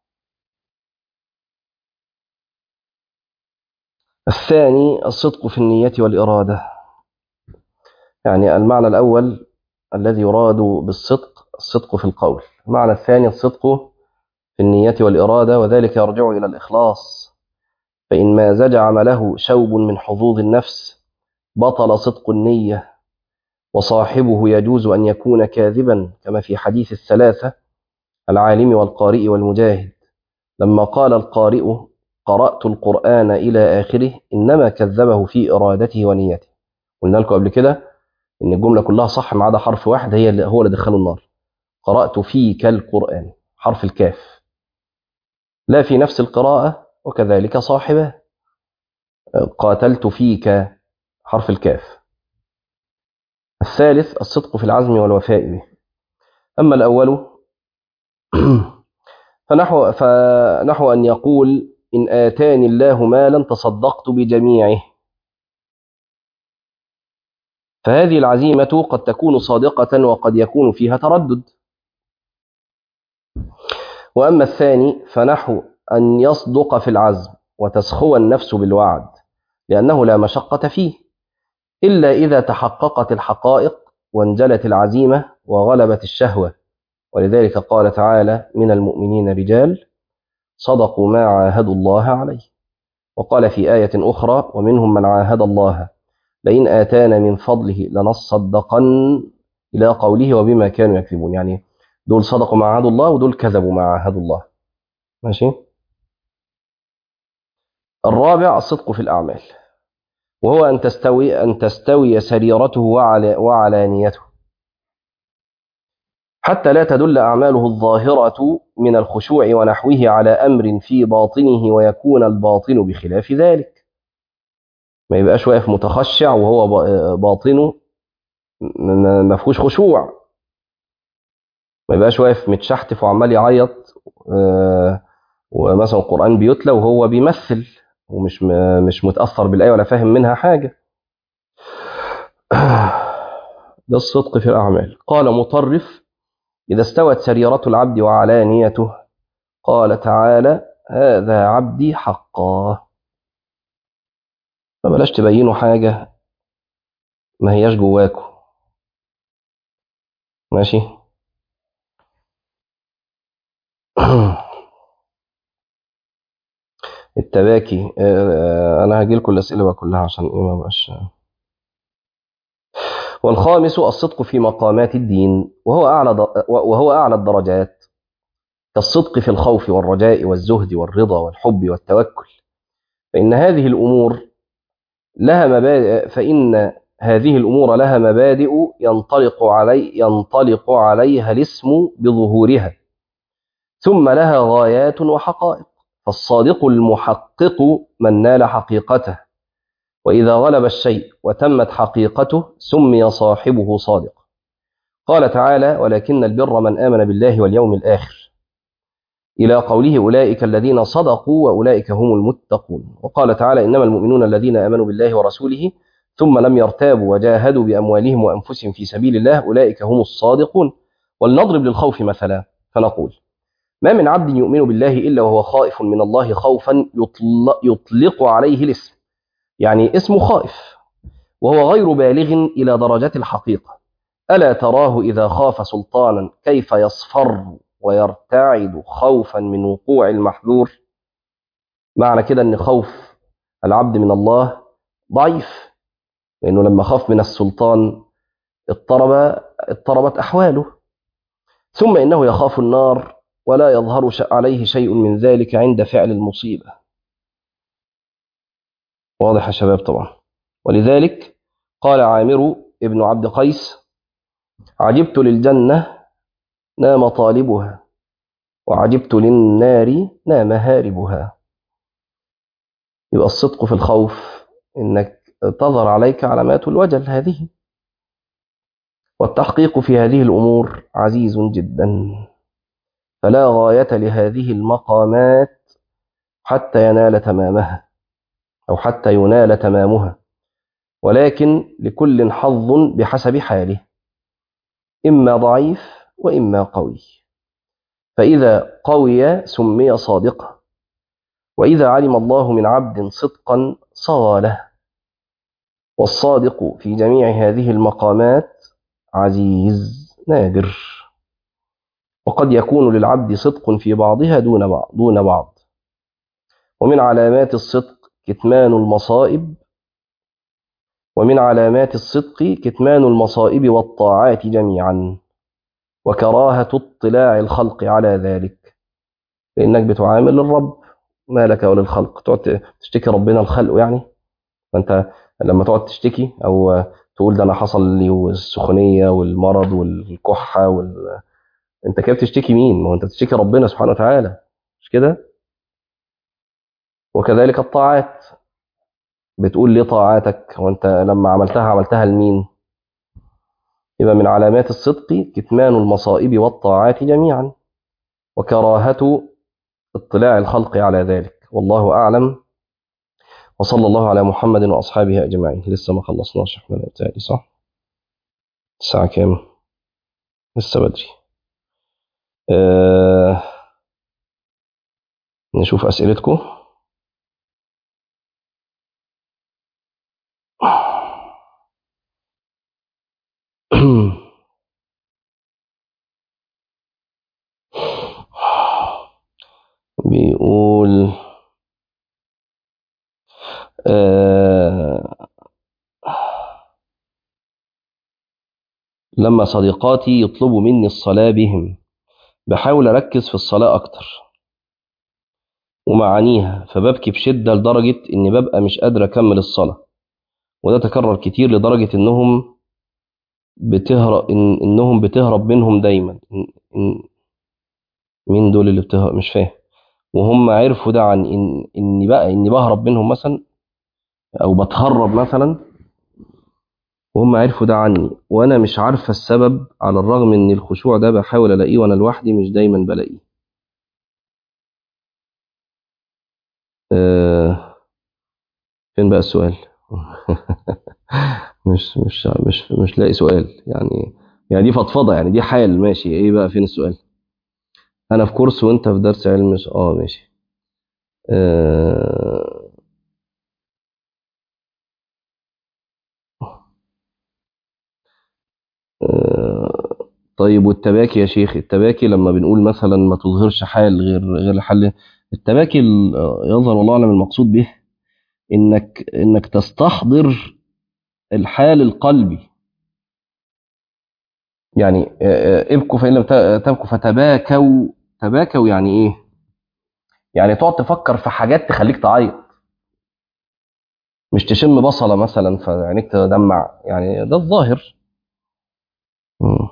الثاني الصدق في النية والإرادة يعني المعنى الأول الذي يراد بالصدق الصدق في القول المعنى الثاني الصدق في النية والإرادة وذلك يرجع إلى الإخلاص فإن ما زج عمله شوب من حظوظ النفس بطل صدق النية وصاحبه يجوز أن يكون كاذبا كما في حديث الثلاثة العالم والقارئ والمجاهد لما قال القارئ قرأت القرآن إلى آخره إنما كذبه في إرادته ونيته قلنا لكم قبل كده إن الجملة كلها صح ما عدا حرف واحد هي اللي هو اللي دخله النار قرأت فيك القرآن حرف الكاف لا في نفس القراءة وكذلك صاحبه قاتلت فيك حرف الكاف الثالث الصدق في العزم والوفاء به أما الأول فنحو, فنحو أن يقول إن آتاني الله مالا تصدقت بجميعه فهذه العزيمة قد تكون صادقة وقد يكون فيها تردد وأما الثاني فنحو أن يصدق في العزم وتسخو النفس بالوعد لأنه لا مشقة فيه إلا إذا تحققت الحقائق وانجلت العزيمة وغلبت الشهوة ولذلك قال تعالى من المؤمنين رجال صدقوا ما عاهدوا الله عليه وقال في آية أخرى ومنهم من عاهد الله لئن آتانا من فضله لنصدقن إلى قوله وبما كانوا يكذبون يعني دول صدقوا ما عاهدوا الله ودول كذبوا ما عاهدوا الله ماشي الرابع الصدق في الأعمال وهو أن تستوي أن تستوي سريرته وعلى وعلانيته حتى لا تدل أعماله الظاهرة من الخشوع ونحوه على أمر في باطنه ويكون الباطن بخلاف ذلك ما يبقاش واقف متخشع وهو باطنه ما فيهوش خشوع ما يبقاش واقف متشحتف وعمال يعيط ومثلا القرآن بيتلى وهو بيمثل ومش مش متأثر بالآية ولا فاهم منها حاجة ده الصدق في الأعمال قال مطرف إذا استوت سريرة العبد وعلانيته قال تعالى هذا عبدي حقا فبلاش تبينوا حاجة ما هياش جواكم ماشي التباكي انا هجي لكم الاسئله بقى كلها عشان ايه ما بقاش والخامس الصدق في مقامات الدين وهو اعلى وهو اعلى الدرجات كالصدق في الخوف والرجاء والزهد والرضا والحب والتوكل فان هذه الامور لها مبادئ فان هذه الأمور لها مبادئ ينطلق علي ينطلق عليها الاسم بظهورها ثم لها غايات وحقائق فالصادق المحقق من نال حقيقته وإذا غلب الشيء وتمت حقيقته سمي صاحبه صادق قال تعالى ولكن البر من آمن بالله واليوم الآخر إلى قوله أولئك الذين صدقوا وأولئك هم المتقون وقال تعالى إنما المؤمنون الذين آمنوا بالله ورسوله ثم لم يرتابوا وجاهدوا بأموالهم وأنفسهم في سبيل الله أولئك هم الصادقون ولنضرب للخوف مثلا فنقول ما من عبد يؤمن بالله إلا وهو خائف من الله خوفا يطلق, يطلق عليه الاسم يعني اسمه خائف وهو غير بالغ إلى درجة الحقيقة ألا تراه إذا خاف سلطانا كيف يصفر ويرتعد خوفا من وقوع المحذور معنى كده أن خوف العبد من الله ضعيف لأنه لما خاف من السلطان اضطرب اضطربت أحواله ثم إنه يخاف النار ولا يظهر عليه شيء من ذلك عند فعل المصيبة واضح يا شباب طبعا ولذلك قال عامر ابن عبد قيس عجبت للجنة نام طالبها وعجبت للنار نام هاربها يبقى الصدق في الخوف انك تظهر عليك علامات الوجل هذه والتحقيق في هذه الامور عزيز جدا فلا غايه لهذه المقامات حتى ينال تمامها او حتى ينال تمامها ولكن لكل حظ بحسب حاله اما ضعيف واما قوي فاذا قوي سمي صادقا واذا علم الله من عبد صدقا صغى له والصادق في جميع هذه المقامات عزيز نادر وقد يكون للعبد صدق في بعضها دون بعض دون بعض ومن علامات الصدق كتمان المصائب ومن علامات الصدق كتمان المصائب والطاعات جميعا وكراهة اطلاع الخلق على ذلك لأنك بتعامل الرب ما لك وللخلق تقعد تشتكي ربنا الخلق يعني فأنت لما تقعد تشتكي أو تقول ده أنا حصل لي السخونية والمرض والكحة وال... أنت كده بتشتكي مين؟ ما هو أنت بتشتكي ربنا سبحانه وتعالى مش كده؟ وكذلك الطاعات بتقول ليه طاعاتك وانت لما عملتها عملتها لمين يبقى من علامات الصدق كتمان المصائب والطاعات جميعا وكراهة اطلاع الخلق على ذلك والله أعلم وصلى الله على محمد وأصحابه أجمعين لسه ما خلصناش احنا بالتالي صح الساعة كام لسه بدري آه نشوف أسئلتكم بيقول آه لما صديقاتي يطلبوا مني الصلاة بهم بحاول أركز في الصلاة أكتر ومعانيها فببكي بشدة لدرجة إني ببقى مش قادر أكمل الصلاة وده تكرر كتير لدرجة إنهم بتهرب إن إنهم بتهرب منهم دايما إن إن مين دول اللي بتهرب مش فاهم وهم عرفوا ده عن إن إني بقى إني بهرب منهم مثلا أو بتهرب مثلا وهم عرفوا ده عني وأنا مش عارفة السبب على الرغم إن الخشوع ده بحاول ألاقيه وأنا لوحدي مش دايما بلاقيه آه فين بقى السؤال مش مش مش مش لاقي سؤال يعني يعني دي فضفضه يعني دي حال ماشي ايه بقى فين السؤال انا في كورس وانت في درس علم مش اه ماشي آه آه طيب والتباكي يا شيخ التباكي لما بنقول مثلا ما تظهرش حال غير غير الحل التباكي يظهر والله اعلم المقصود به انك انك تستحضر الحال القلبي يعني ابكوا فإن لم تبكوا فتباكوا تباكوا يعني ايه يعني تقعد تفكر في حاجات تخليك تعيط مش تشم بصلة مثلا فعينيك تدمع يعني ده الظاهر مم.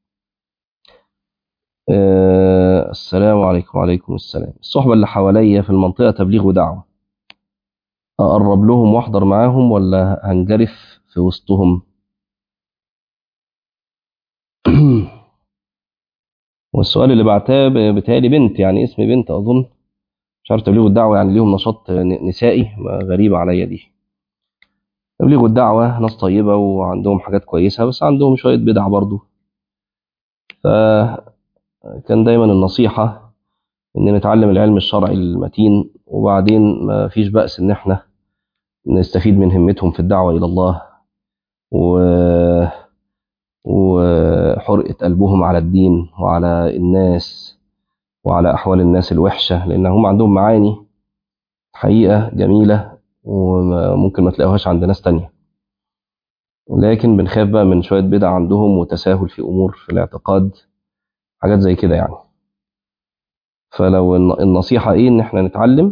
آه، السلام عليكم وعليكم السلام الصحبة اللي حواليا في المنطقة تبليغ ودعوة أقرب لهم وأحضر معاهم ولا هنجرف في وسطهم والسؤال اللي بعتاه ب- بتهيألي بنت يعني اسم بنت أظن مش عارف تبليغ الدعوة يعني ليهم نشاط ن- نسائي ما غريبة عليا دي تبليغ الدعوة ناس طيبة وعندهم حاجات كويسة بس عندهم شوية بدع برضو فكان دايما النصيحة إن نتعلم العلم الشرعي المتين وبعدين ما فيش بأس إن إحنا نستفيد من همتهم في الدعوة إلى الله و... وحرقة قلبهم على الدين وعلى الناس وعلى أحوال الناس الوحشة لأن هم عندهم معاني حقيقة جميلة وممكن ما تلاقوهاش عند ناس تانية لكن بنخاف بقى من شوية بدع عندهم وتساهل في أمور في الاعتقاد حاجات زي كده يعني فلو الن- النصيحة إيه إن إحنا نتعلم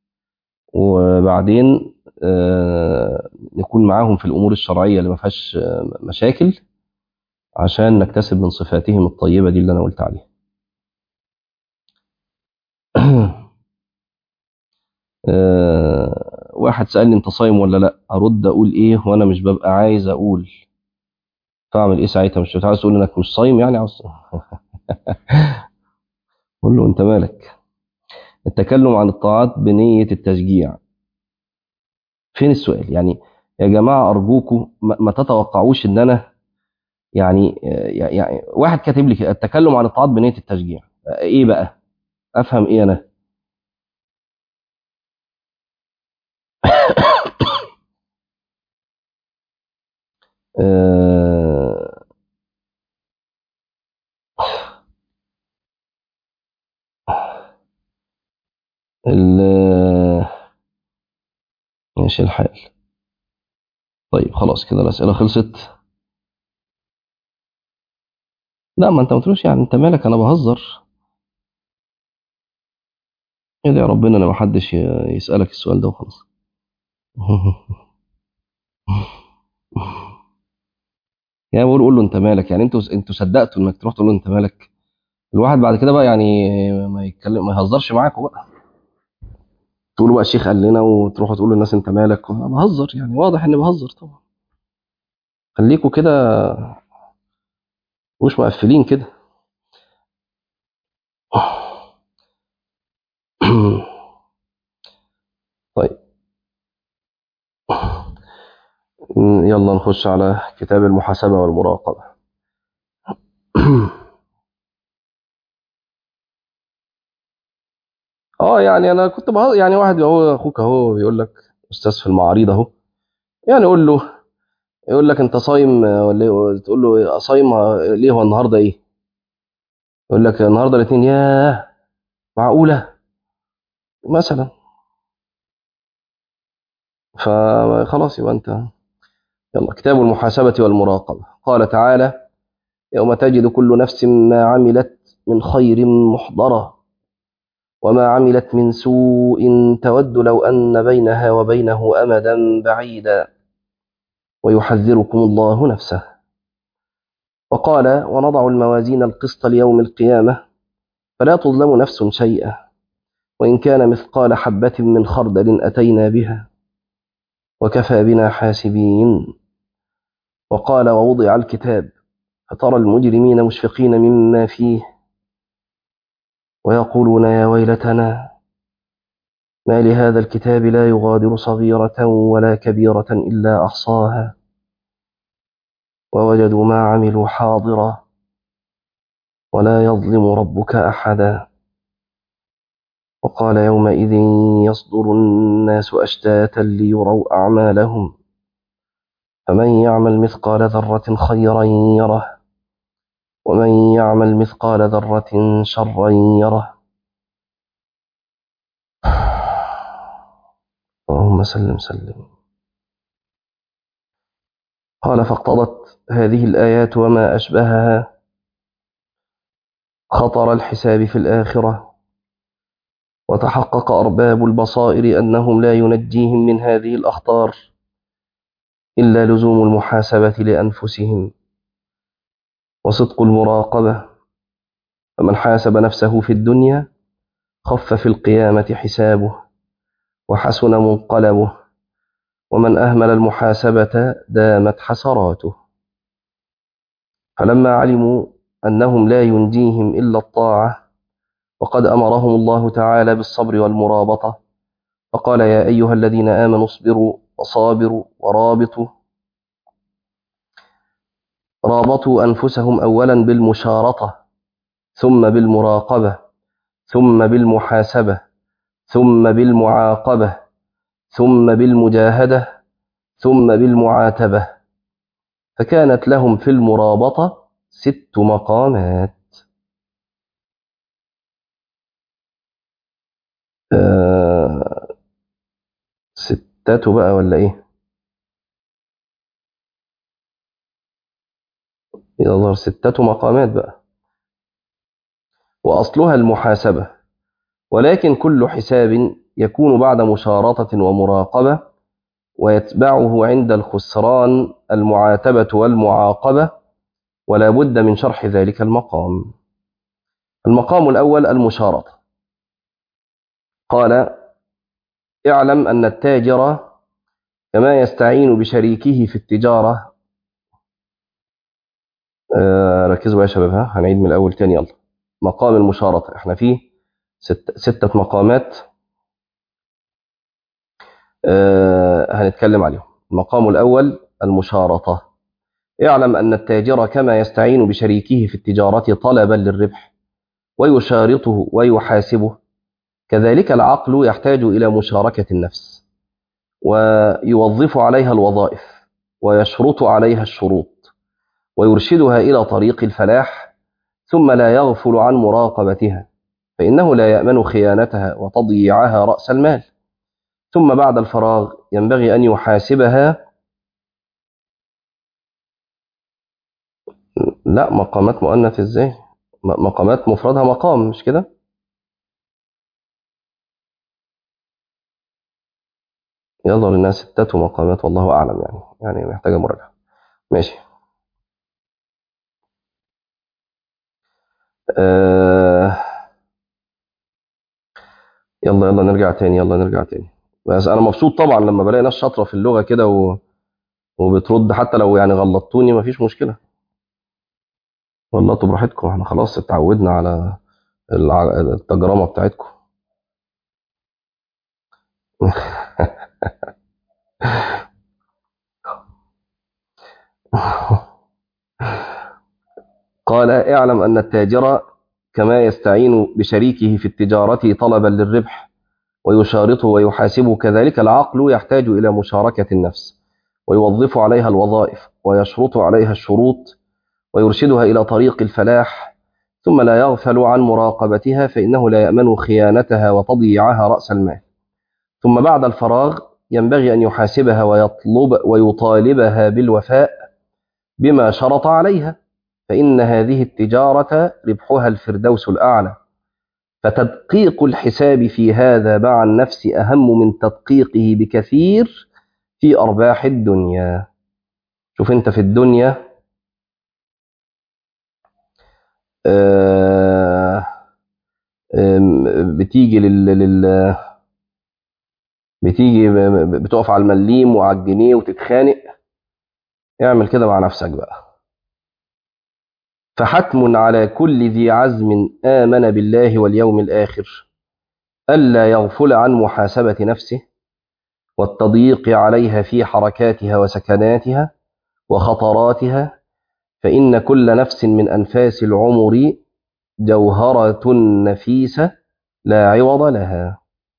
وبعدين آه، نكون معاهم في الأمور الشرعية اللي ما فيهاش آه، مشاكل عشان نكتسب من صفاتهم الطيبة دي اللي أنا قلت عليها آه، واحد سألني أنت صايم ولا لأ أرد أقول إيه وأنا مش ببقى عايز أقول فأعمل إيه ساعتها مش عايز تقول إنك مش صايم يعني عاوز قول له أنت مالك التكلم عن الطاعات بنية التشجيع فين السؤال يعني يا جماعة أرجوكم ما ما تتوقعوش إن أنا يعني يعني واحد كاتب لي كده، التكلم عن الطاعات بنية التشجيع إيه بقى أفهم إيه أنا آه، ال- ماشي الحال طيب خلاص كده الأسئلة خلصت لا ما أنت ما تقولش يعني أنت مالك أنا بهزر ادعي ربنا إن ما حدش ي- يسألك السؤال ده وخلاص يعني بقول قول له أنت مالك يعني أنتوا أنتوا صدقتوا إنك تروح تقول له أنت مالك الواحد بعد كده بقى يعني ما يتكلم ما يهزرش معاكم بقى تقولوا بقى الشيخ قال لنا وتروحوا تقولوا للناس انت مالك أنا بهزر يعني واضح اني بهزر طبعا خليكوا كده مش مقفلين كده طيب يلا نخش على كتاب المحاسبة والمراقبة اه يعني انا كنت بهزر يعني واحد اهو اخوك اهو بيقول لك استاذ في المعاريض اهو يعني قول له يقول لك انت صايم ولا إيه؟ تقول له صايم ليه هو النهارده ايه يقول لك النهارده الاثنين ياه معقولة مثلا فخلاص يبقى انت يلا كتاب المحاسبة والمراقبة قال تعالى يوم تجد كل نفس ما عملت من خير محضرة وما عملت من سوء تود لو أن بينها وبينه أمدا بعيدا ويحذركم الله نفسه وقال ونضع الموازين القسط ليوم القيامة فلا تظلم نفس شيئا وإن كان مثقال حبة من خردل أتينا بها وكفى بنا حاسبين وقال ووضع الكتاب فترى المجرمين مشفقين مما فيه ويقولون يا ويلتنا ما لهذا الكتاب لا يغادر صغيرة ولا كبيرة إلا أحصاها ووجدوا ما عملوا حاضرا ولا يظلم ربك أحدا وقال يومئذ يصدر الناس أشتاتا ليروا أعمالهم فمن يعمل مثقال ذرة خيرا يره ومن يعمل مثقال ذرة شرا يره اللهم سلم سلم قال فاقتضت هذه الآيات وما أشبهها خطر الحساب في الآخرة وتحقق أرباب البصائر أنهم لا ينجيهم من هذه الأخطار إلا لزوم المحاسبة لأنفسهم وصدق المراقبة فمن حاسب نفسه في الدنيا خف في القيامة حسابه وحسن منقلبه ومن أهمل المحاسبة دامت حسراته فلما علموا أنهم لا ينجيهم إلا الطاعة وقد أمرهم الله تعالى بالصبر والمرابطة فقال يا أيها الذين آمنوا اصبروا وصابروا ورابطوا رابطوا أنفسهم أولا بالمشارطة ثم بالمراقبة ثم بالمحاسبة ثم بالمعاقبة ثم بالمجاهدة ثم بالمعاتبة فكانت لهم في المرابطة ست مقامات آه ستة بقى ولا ايه يظهر ستة مقامات بقى وأصلها المحاسبة ولكن كل حساب يكون بعد مشارطة ومراقبة ويتبعه عند الخسران المعاتبة والمعاقبة ولا بد من شرح ذلك المقام المقام الأول المشارطة قال اعلم أن التاجر كما يستعين بشريكه في التجارة آه ركزوا يا شباب ها هنعيد من الأول تاني يلا مقام المشارطة احنا فيه ست ستة مقامات آه هنتكلم عليهم المقام الأول المشارطة اعلم أن التاجر كما يستعين بشريكه في التجارة طلبا للربح ويشارطه ويحاسبه كذلك العقل يحتاج إلى مشاركة النفس ويوظف عليها الوظائف ويشرط عليها الشروط ويرشدها إلى طريق الفلاح ثم لا يغفل عن مراقبتها فإنه لا يأمن خيانتها وتضييعها رأس المال ثم بعد الفراغ ينبغي أن يحاسبها لا مقامات مؤنث ازاي مقامات مفردها مقام مش كده يظهر انها ستة مقامات والله اعلم يعني يعني محتاجه مراجعه ماشي آه يلا يلا نرجع تاني يلا نرجع تاني بس انا مبسوط طبعا لما بلاقي ناس شاطره في اللغه كده و... وبترد حتى لو يعني غلطتوني مفيش مشكله غلطوا براحتكم احنا خلاص اتعودنا على الع... التجربه بتاعتكم قال اعلم أن التاجر كما يستعين بشريكه في التجارة طلبا للربح ويشارطه ويحاسبه كذلك العقل يحتاج إلى مشاركة النفس ويوظف عليها الوظائف ويشرط عليها الشروط ويرشدها إلى طريق الفلاح ثم لا يغفل عن مراقبتها فإنه لا يأمن خيانتها وتضييعها رأس المال ثم بعد الفراغ ينبغي أن يحاسبها ويطلب ويطالبها بالوفاء بما شرط عليها فإن هذه التجارة ربحها الفردوس الأعلى فتدقيق الحساب في هذا مع النفس أهم من تدقيقه بكثير في أرباح الدنيا شوف أنت في الدنيا آه بتيجي لل, لل بتيجي بتقف على المليم وعلى الجنيه وتتخانق اعمل كده مع نفسك بقى فحتم على كل ذي عزم آمن بالله واليوم الآخر ألا يغفل عن محاسبة نفسه والتضييق عليها في حركاتها وسكناتها وخطراتها فإن كل نفس من أنفاس العمر جوهرة نفيسة لا عوض لها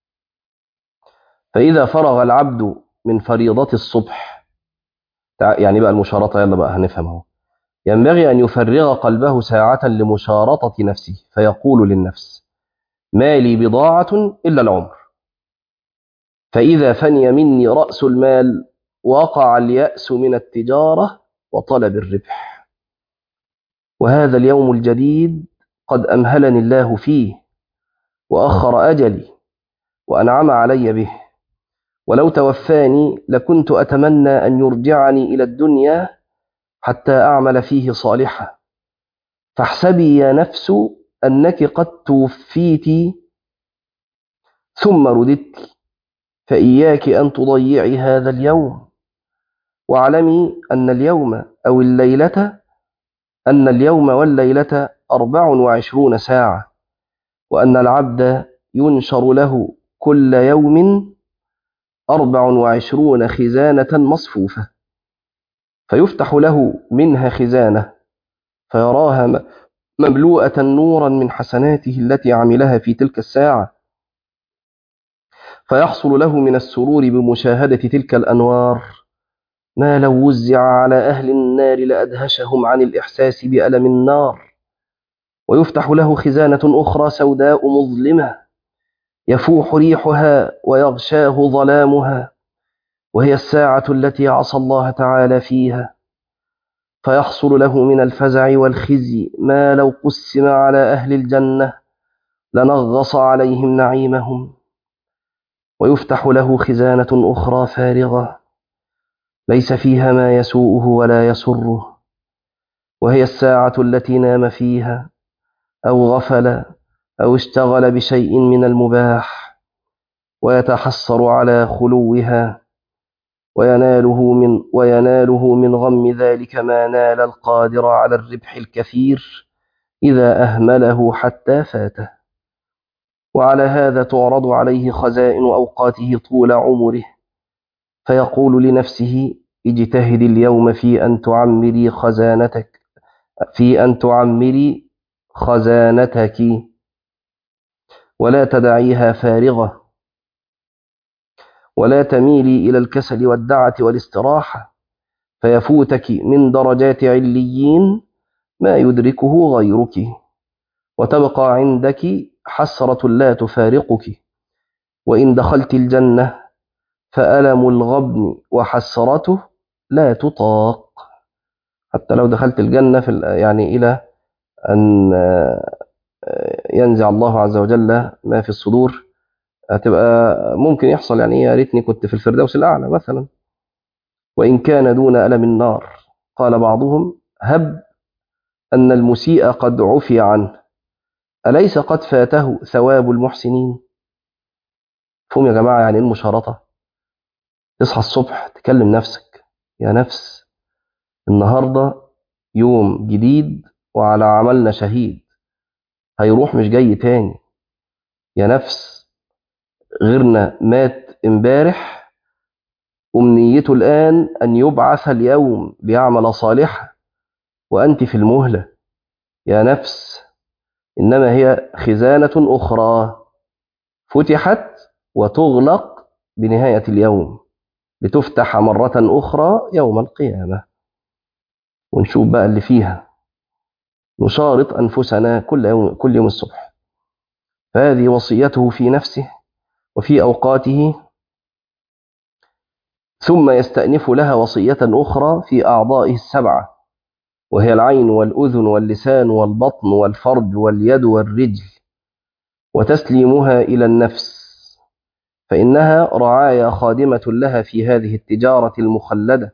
فإذا فرغ العبد من فريضة الصبح يعني بقى المشارطة يلا بقى هنفهمه ينبغي أن يفرغ قلبه ساعة لمشارطة نفسه فيقول للنفس ما لي بضاعة إلا العمر فإذا فني مني رأس المال وقع اليأس من التجارة وطلب الربح وهذا اليوم الجديد قد أمهلني الله فيه وأخر أجلي وأنعم علي به ولو توفاني لكنت أتمنى أن يرجعني إلى الدنيا حتى أعمل فيه صالحا فاحسبي يا نفس أنك قد توفيت ثم رددت فإياك أن تضيعي هذا اليوم واعلمي أن اليوم أو الليلة أن اليوم والليلة أربع وعشرون ساعة وأن العبد ينشر له كل يوم أربع وعشرون خزانة مصفوفة فيفتح له منها خزانة فيراها مملوءة نورا من حسناته التي عملها في تلك الساعة فيحصل له من السرور بمشاهدة تلك الأنوار ما لو وزع على أهل النار لأدهشهم عن الإحساس بألم النار ويفتح له خزانة أخرى سوداء مظلمة يفوح ريحها ويغشاه ظلامها وهي الساعة التي عصى الله تعالى فيها فيحصل له من الفزع والخزي ما لو قسم على أهل الجنة لنغص عليهم نعيمهم ويفتح له خزانة أخرى فارغة ليس فيها ما يسوءه ولا يسره وهي الساعة التي نام فيها أو غفل أو اشتغل بشيء من المباح ويتحسر على خلوها ويناله من ويناله من غم ذلك ما نال القادر على الربح الكثير إذا أهمله حتى فاته وعلى هذا تعرض عليه خزائن أوقاته طول عمره فيقول لنفسه اجتهد اليوم في أن تعمري خزانتك في أن تعمري خزانتك ولا تدعيها فارغة ولا تميلي إلى الكسل والدعة والاستراحة فيفوتك من درجات عليين ما يدركه غيرك وتبقى عندك حسرة لا تفارقك وإن دخلت الجنة فألم الغبن وحسرته لا تطاق حتى لو دخلت الجنة في يعني إلى أن ينزع الله عز وجل ما في الصدور هتبقى ممكن يحصل يعني يا ريتني كنت في الفردوس الأعلى مثلا وإن كان دون ألم النار قال بعضهم هب أن المسيء قد عفي عنه أليس قد فاته ثواب المحسنين فهم يا جماعة يعني المشارطة تصحى الصبح تكلم نفسك يا نفس النهاردة يوم جديد وعلى عملنا شهيد هيروح مش جاي تاني يا نفس غيرنا مات امبارح أمنيته الآن أن يبعث اليوم ليعمل صالحا وأنت في المهلة يا نفس إنما هي خزانة أخرى فتحت وتغلق بنهاية اليوم لتفتح مرة أخرى يوم القيامة ونشوف بقى اللي فيها نشارط أنفسنا كل يوم, كل يوم الصبح فهذه وصيته في نفسه وفي أوقاته ثم يستأنف لها وصية أخرى في أعضائه السبعة وهي العين والأذن واللسان والبطن والفرج واليد والرجل وتسليمها إلى النفس فإنها رعايا خادمة لها في هذه التجارة المخلدة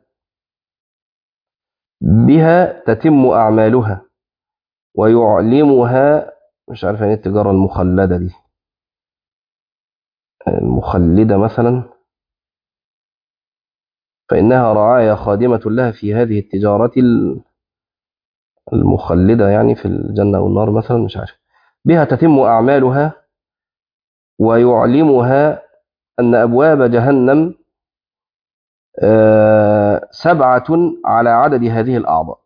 بها تتم أعمالها ويعلمها مش عارف يعني التجارة المخلدة دي المخلدة مثلا فإنها رعايا خادمة لها في هذه التجارة المخلدة يعني في الجنة والنار مثلا مش عارف بها تتم أعمالها ويعلمها أن أبواب جهنم سبعة على عدد هذه الأعضاء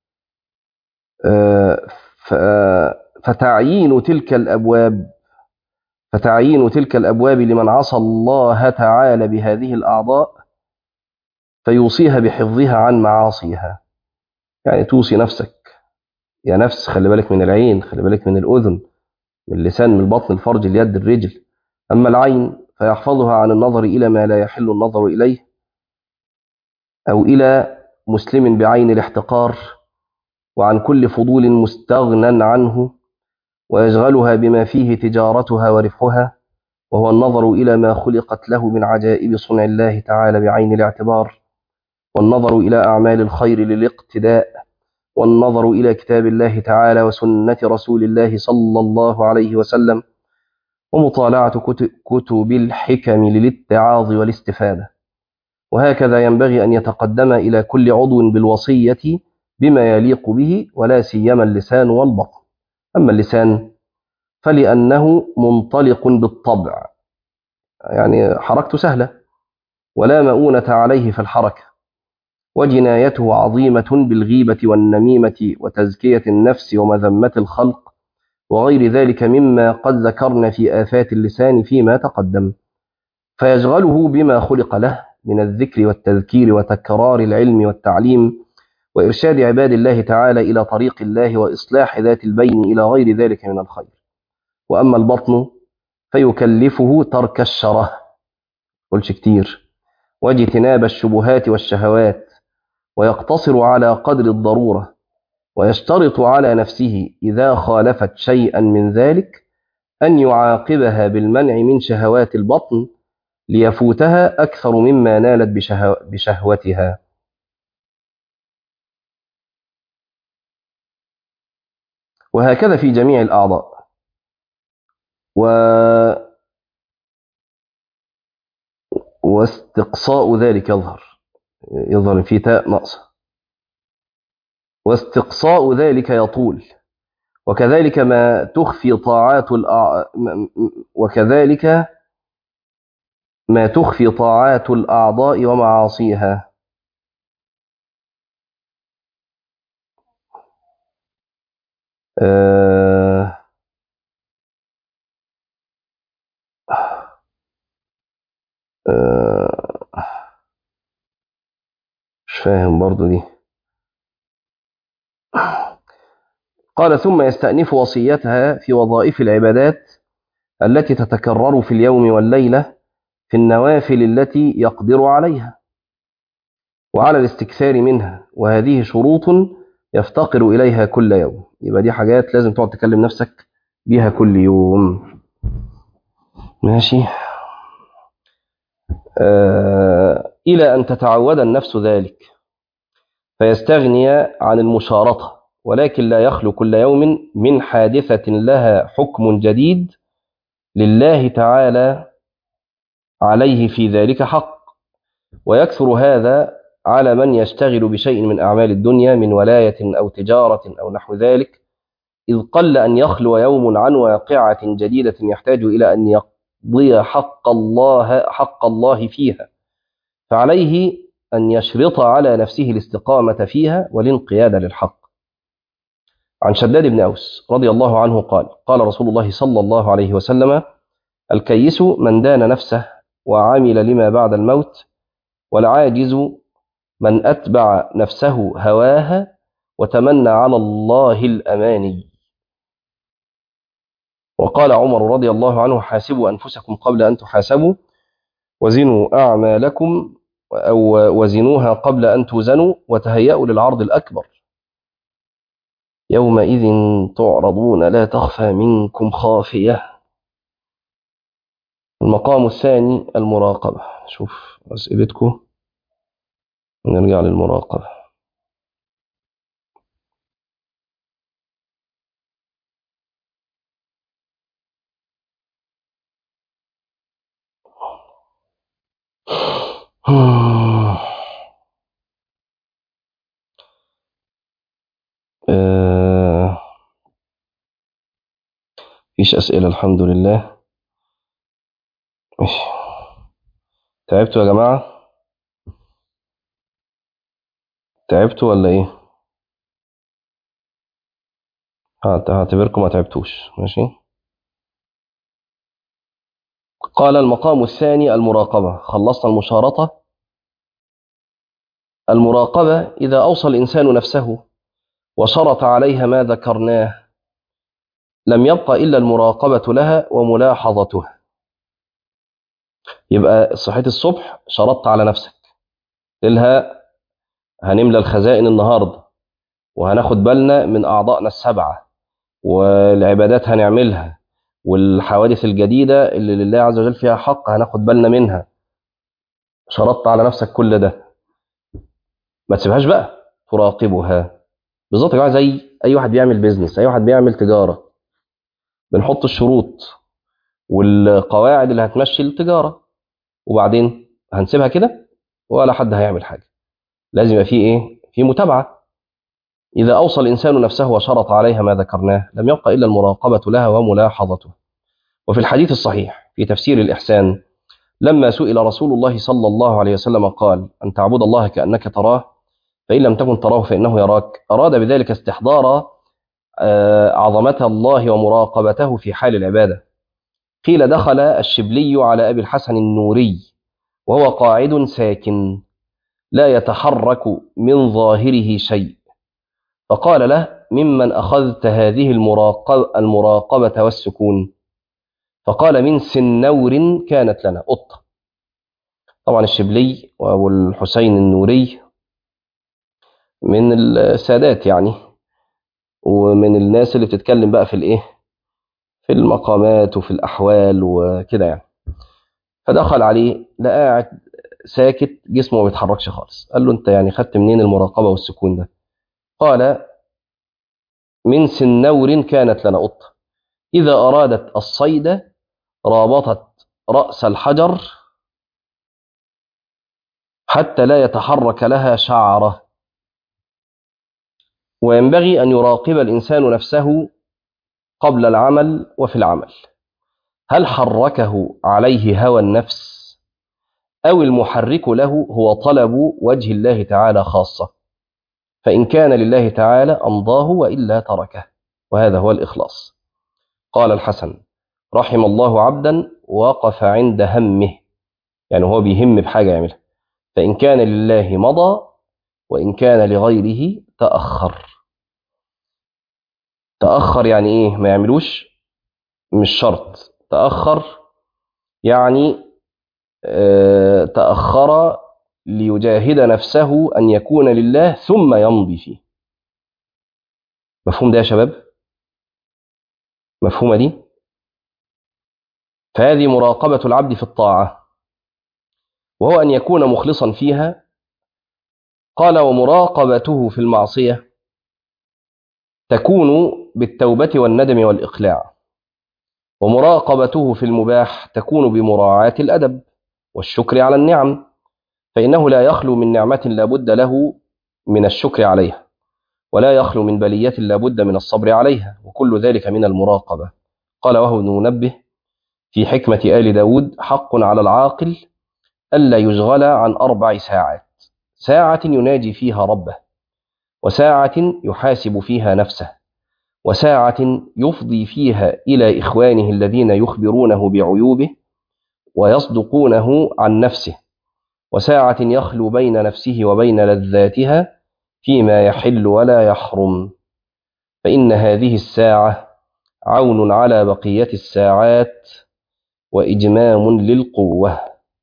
فتعيين تلك الأبواب فتعيين تلك الأبواب لمن عصى الله تعالى بهذه الأعضاء فيوصيها بحفظها عن معاصيها يعني توصي نفسك يا نفس خلي بالك من العين خلي بالك من الأذن من اللسان من البطن الفرج اليد الرجل أما العين فيحفظها عن النظر إلى ما لا يحل النظر إليه أو إلى مسلم بعين الاحتقار وعن كل فضول مستغنى عنه ويشغلها بما فيه تجارتها وربحها وهو النظر إلى ما خلقت له من عجائب صنع الله تعالى بعين الاعتبار والنظر إلى أعمال الخير للاقتداء والنظر إلى كتاب الله تعالى وسنة رسول الله صلى الله عليه وسلم ومطالعة كتب الحكم للاتعاظ والاستفادة وهكذا ينبغي أن يتقدم إلى كل عضو بالوصية بما يليق به ولا سيما اللسان والبطن أما اللسان فلأنه منطلق بالطبع يعني حركته سهلة ولا مؤونة عليه في الحركة وجنايته عظيمة بالغيبة والنميمة وتزكية النفس ومذمة الخلق وغير ذلك مما قد ذكرنا في آفات اللسان فيما تقدم فيشغله بما خلق له من الذكر والتذكير وتكرار العلم والتعليم وإرشاد عباد الله تعالى إلى طريق الله وإصلاح ذات البين إلى غير ذلك من الخير وأما البطن فيكلفه ترك الشره قلش كتير واجتناب الشبهات والشهوات ويقتصر على قدر الضرورة ويشترط على نفسه إذا خالفت شيئا من ذلك أن يعاقبها بالمنع من شهوات البطن ليفوتها أكثر مما نالت بشهو بشهوتها وهكذا في جميع الأعضاء و واستقصاء ذلك يظهر يظهر في تاء ناقصة واستقصاء ذلك يطول وكذلك ما تخفي طاعات الأع... وكذلك ما تخفي طاعات الأعضاء ومعاصيها آه... آه... مش فاهم برضو دي قال ثم يستأنف وصيتها في وظائف العبادات التي تتكرر في اليوم والليلة في النوافل التي يقدر عليها وعلى الاستكثار منها وهذه شروط يفتقر إليها كل يوم يبقى دي حاجات لازم تقعد تكلم نفسك بيها كل يوم ماشي آه إلى أن تتعود النفس ذلك فيستغني عن المشارطة ولكن لا يخلو كل يوم من حادثة لها حكم جديد لله تعالى عليه في ذلك حق ويكثر هذا على من يشتغل بشيء من أعمال الدنيا من ولاية أو تجارة أو نحو ذلك إذ قل أن يخلو يوم عن واقعة جديدة يحتاج إلى أن يقضي حق الله حق الله فيها فعليه أن يشرط على نفسه الاستقامة فيها والانقياد للحق عن شداد بن أوس رضي الله عنه قال قال رسول الله صلى الله عليه وسلم الكيس من دان نفسه وعمل لما بعد الموت والعاجز من أتبع نفسه هواها وتمنى على الله الأماني وقال عمر رضي الله عنه حاسبوا أنفسكم قبل أن تحاسبوا وزنوا أعمالكم أو وزنوها قبل أن توزنوا وتهيأوا للعرض الأكبر يومئذ تعرضون لا تخفى منكم خافية المقام الثاني المراقبة شوف أسئلتكم نرجع للمراقبة آه، فيش أسئلة الحمد لله ماشي. تعبتوا يا جماعة تعبتوا ولا ايه هعت- هعتبركم ما تعبتوش ماشي قال المقام الثاني المراقبة خلصنا المشارطة المراقبة إذا أوصى الإنسان نفسه وشرط عليها ما ذكرناه لم يبقى إلا المراقبة لها وملاحظتها يبقى صحيت الصبح شرطت على نفسك قلها هنملى الخزائن النهاردة وهناخد بالنا من أعضائنا السبعة والعبادات هنعملها والحوادث الجديدة اللي لله عز وجل فيها حق هناخد بالنا منها شرطت على نفسك كل ده ما تسيبهاش بقى تراقبها بالظبط يا جماعه زي اي واحد بيعمل بيزنس اي واحد بيعمل تجاره بنحط الشروط والقواعد اللي هتمشي التجاره وبعدين هنسيبها كده ولا حد هيعمل حاجه لازم يبقى في ايه في متابعه اذا اوصى الانسان نفسه وشرط عليها ما ذكرناه لم يبقى الا المراقبه لها وملاحظته وفي الحديث الصحيح في تفسير الاحسان لما سئل رسول الله صلى الله عليه وسلم قال ان تعبد الله كانك تراه فإن لم تكن تراه فإنه يراك أراد بذلك استحضار عظمة الله ومراقبته في حال العبادة قيل دخل الشبلي على أبي الحسن النوري وهو قاعد ساكن لا يتحرك من ظاهره شيء فقال له ممن أخذت هذه المراقبة, المراقبة والسكون فقال من سنور كانت لنا قطة طبعا الشبلي وأبو الحسين النوري من السادات يعني ومن الناس اللي بتتكلم بقى في الايه في المقامات وفي الاحوال وكده يعني فدخل عليه لقى قاعد ساكت جسمه ما بيتحركش خالص قال له انت يعني خدت منين المراقبه والسكون ده قال من سنور كانت لنا قطه اذا ارادت الصيد رابطت راس الحجر حتى لا يتحرك لها شعره وينبغي أن يراقب الإنسان نفسه قبل العمل وفي العمل هل حركه عليه هوى النفس أو المحرك له هو طلب وجه الله تعالى خاصة فإن كان لله تعالى أمضاه وإلا تركه وهذا هو الإخلاص قال الحسن رحم الله عبدا وقف عند همه يعني هو بيهم بحاجة يعملها فإن كان لله مضى وإن كان لغيره تأخر تأخر يعني إيه ما يعملوش مش شرط تأخر يعني آه تأخر ليجاهد نفسه أن يكون لله ثم يمضي فيه مفهوم ده يا شباب مفهومة دي فهذه مراقبة العبد في الطاعة وهو أن يكون مخلصا فيها قال ومراقبته في المعصية تكون بالتوبة والندم والإقلاع ومراقبته في المباح تكون بمراعاة الأدب والشكر على النعم فإنه لا يخلو من نعمة لا بد له من الشكر عليها ولا يخلو من بلية لا بد من الصبر عليها وكل ذلك من المراقبة قال وهو ابن منبه في حكمة آل داود حق على العاقل ألا يشغل عن أربع ساعات ساعة يناجي فيها ربه وساعة يحاسب فيها نفسه وساعة يفضي فيها إلى إخوانه الذين يخبرونه بعيوبه ويصدقونه عن نفسه وساعة يخلو بين نفسه وبين لذاتها فيما يحل ولا يحرم فإن هذه الساعة عون على بقية الساعات وإجمام للقوة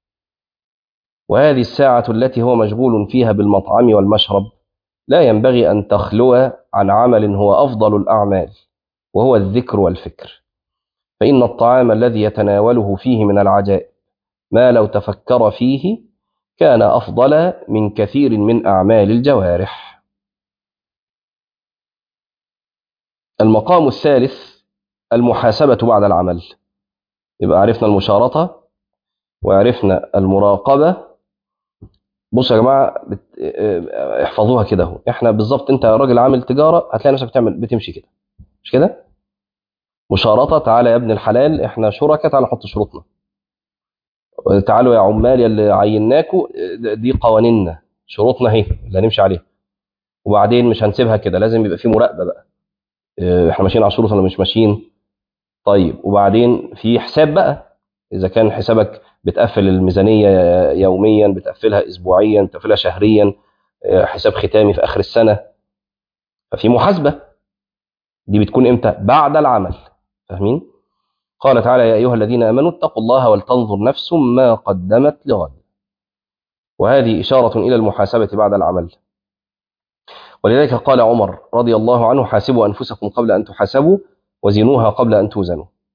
وهذه الساعة التي هو مشغول فيها بالمطعم والمشرب لا ينبغي أن تخلو عن عمل هو أفضل الأعمال وهو الذكر والفكر فإن الطعام الذي يتناوله فيه من العجائب ما لو تفكر فيه كان أفضل من كثير من أعمال الجوارح المقام الثالث المحاسبة بعد العمل يبقى عرفنا المشارطة وعرفنا المراقبة بصوا يا جماعة بت... احفظوها كده اهو احنا بالظبط انت راجل عامل تجارة هتلاقي نفسك بتعمل بتمشي كده مش كده مشارطة تعالى يا ابن الحلال احنا شركاء تعالى نحط شروطنا تعالوا يا عمال اللي عيناكوا دي قوانيننا شروطنا اهي اللي هنمشي عليها وبعدين مش هنسيبها كده لازم يبقى في مراقبه بقى احنا ماشيين على شروط ولا مش ماشيين طيب وبعدين في حساب بقى اذا كان حسابك بتقفل الميزانيه يوميا بتقفلها اسبوعيا بتقفلها شهريا حساب ختامي في اخر السنه ففي محاسبه دي بتكون امتى بعد العمل فاهمين قال تعالى يا أيها الذين آمنوا اتقوا الله ولتنظر نفس ما قدمت لغد وهذه إشارة إلى المحاسبة بعد العمل ولذلك قال عمر رضي الله عنه حاسبوا أنفسكم قبل أن تحاسبوا وزنوها قبل أن توزنوا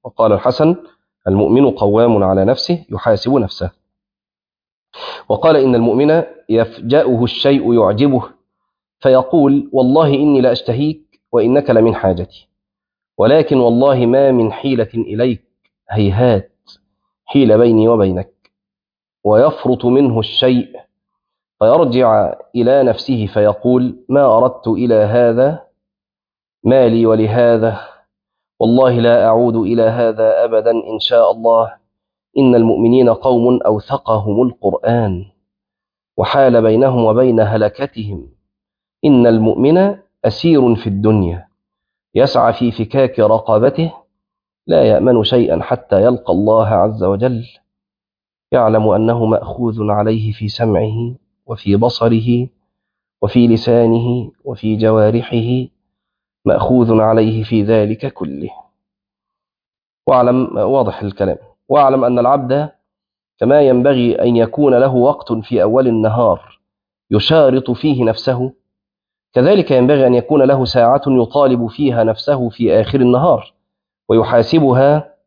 وقال الحسن المؤمن قوام على نفسه يحاسب نفسه وقال إن المؤمن يفجأه الشيء يعجبه فيقول والله إني لأشتهيك وإنك لمن حاجتي ولكن والله ما من حيلة إليك هيهات حيل بيني وبينك ويفرط منه الشيء فيرجع إلى نفسه فيقول ما أردت إلى هذا ما لي ولهذا والله لا أعود إلى هذا أبدا إن شاء الله إن المؤمنين قوم أوثقهم القرآن وحال بينهم وبين هلكتهم إن المؤمن أسير في الدنيا يسعى في فكاك رقبته لا يأمن شيئا حتى يلقى الله عز وجل يعلم أنه مأخوذ عليه في سمعه وفي بصره وفي لسانه وفي جوارحه مأخوذ عليه في ذلك كله واعلم واضح الكلام واعلم أن العبد كما ينبغي أن يكون له وقت في أول النهار يشارط فيه نفسه كذلك ينبغي أن يكون له ساعة يطالب فيها نفسه في آخر النهار ويحاسبها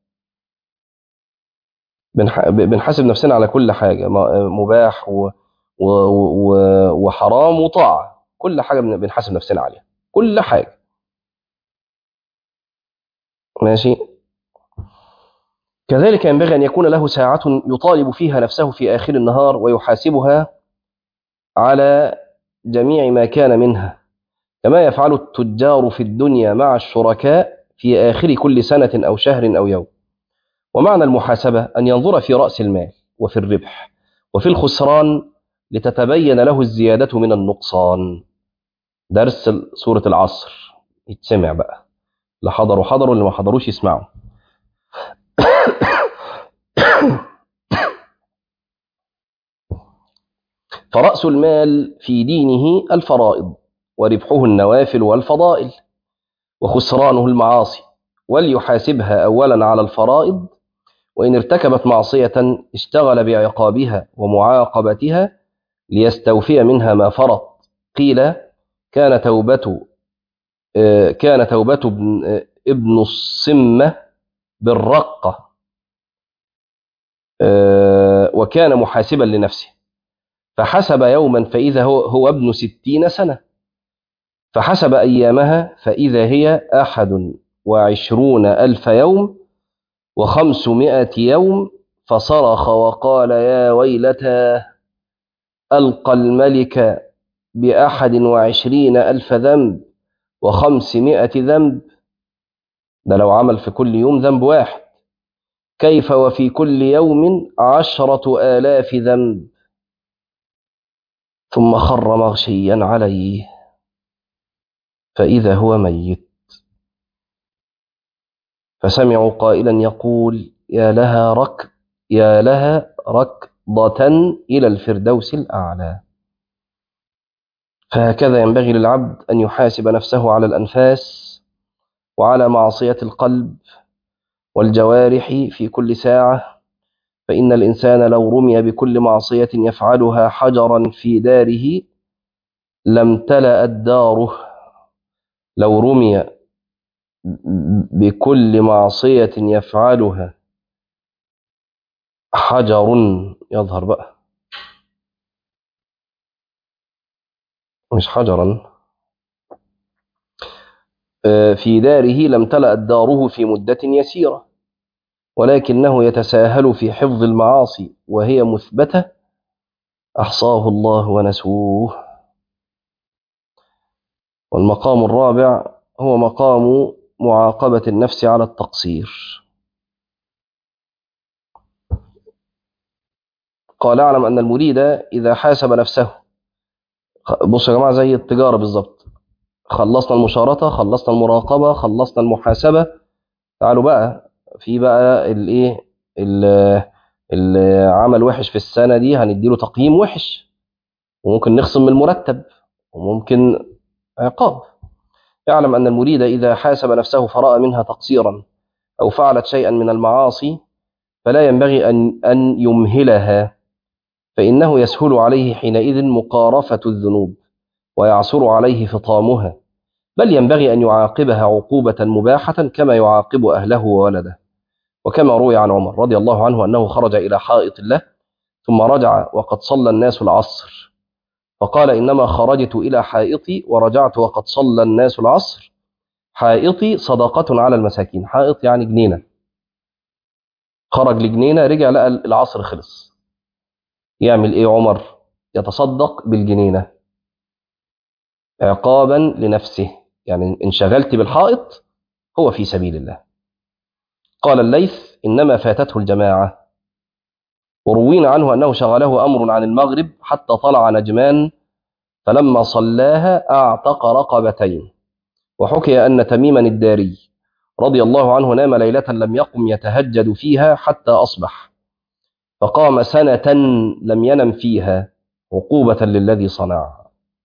بنحاسب نفسنا على كل حاجة مباح و و و وحرام وطاعة كل حاجة بنحاسب نفسنا عليها كل حاجة ماشي كذلك ينبغي أن يكون له ساعة يطالب فيها نفسه في آخر النهار ويحاسبها على جميع ما كان منها كما يفعل التجار في الدنيا مع الشركاء في آخر كل سنة أو شهر أو يوم ومعنى المحاسبة أن ينظر في رأس المال وفي الربح وفي الخسران لتتبين له الزيادة من النقصان درس سورة العصر يتسمع بقى اللي حضروا حضروا اللي ما حضروش يسمعوا فرأس المال في دينه الفرائض وربحه النوافل والفضائل وخسرانه المعاصي وليحاسبها أولا على الفرائض وإن ارتكبت معصية اشتغل بعقابها ومعاقبتها ليستوفي منها ما فرط قيل كان توبة كان توبة ابن الصمة بالرقة وكان محاسبا لنفسه فحسب يوما فإذا هو, هو ابن ستين سنة فحسب أيامها فإذا هي أحد وعشرون ألف يوم وخمسمائة يوم فصرخ وقال يا ويلتى ألقى الملك بأحد وعشرين ألف ذنب وخمسمائة ذنب ده لو عمل في كل يوم ذنب واحد كيف وفي كل يوم عشرة آلاف ذنب ثم خر مغشيا عليه فإذا هو ميت فسمعوا قائلا يقول يا لها رك يا لها ركضة إلى الفردوس الأعلى فهكذا ينبغي للعبد أن يحاسب نفسه على الأنفاس وعلى معصية القلب والجوارح في كل ساعة فإن الإنسان لو رمي بكل معصية يفعلها حجرا في داره لم تلأت داره لو رمي بكل معصية يفعلها حجر يظهر بقى مش حجرا في داره لم تلأت داره في مدة يسيرة ولكنه يتساهل في حفظ المعاصي وهي مثبتة أحصاه الله ونسوه والمقام الرابع هو مقام معاقبة النفس على التقصير قال اعلم أن المريد إذا حاسب نفسه بصوا يا جماعة زي التجارة بالظبط خلصنا المشارطة خلصنا المراقبة خلصنا المحاسبة تعالوا بقى في بقى الايه اللي عمل وحش في السنة دي هنديله تقييم وحش وممكن نخصم من المرتب وممكن عقاب يعلم أن المريد إذا حاسب نفسه فرأى منها تقصيرا أو فعلت شيئا من المعاصي فلا ينبغي أن, أن يمهلها فإنه يسهل عليه حينئذ مقارفة الذنوب ويعسر عليه فطامها بل ينبغي أن يعاقبها عقوبة مباحة كما يعاقب أهله وولده وكما روي عن عمر رضي الله عنه أنه خرج إلى حائط له ثم رجع وقد صلى الناس العصر فقال إنما خرجت إلى حائطي ورجعت وقد صلى الناس العصر حائطي صدقة على المساكين حائط يعني جنينة خرج لجنينة رجع لقى العصر خلص يعمل إيه عمر يتصدق بالجنينة عقابا لنفسه يعني انشغلت بالحائط هو في سبيل الله قال الليث إنما فاتته الجماعة وروينا عنه أنه شغله أمر عن المغرب حتى طلع نجمان فلما صلاها أعتق رقبتين وحكي أن تميما الداري رضي الله عنه نام ليلة لم يقم يتهجد فيها حتى أصبح فقام سنة لم ينم فيها عقوبة للذي صنع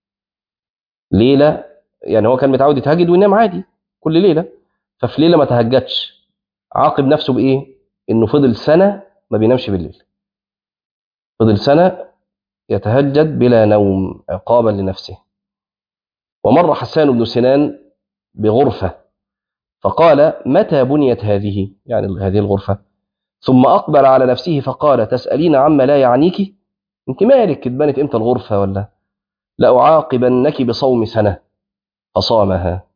ليلة يعني هو كان متعود يتهجد وينام عادي كل ليلة ففي ليلة ما تهجدش عاقب نفسه بإيه؟ إنه فضل سنة ما بينامش بالليل فضل سنة يتهجد بلا نوم عقابا لنفسه ومر حسان بن سنان بغرفة فقال متى بنيت هذه يعني هذه الغرفة ثم أقبل على نفسه فقال تسألين عما لا يعنيك انت مالك اتبنت امتى الغرفة ولا لأعاقبنك بصوم سنة فصامها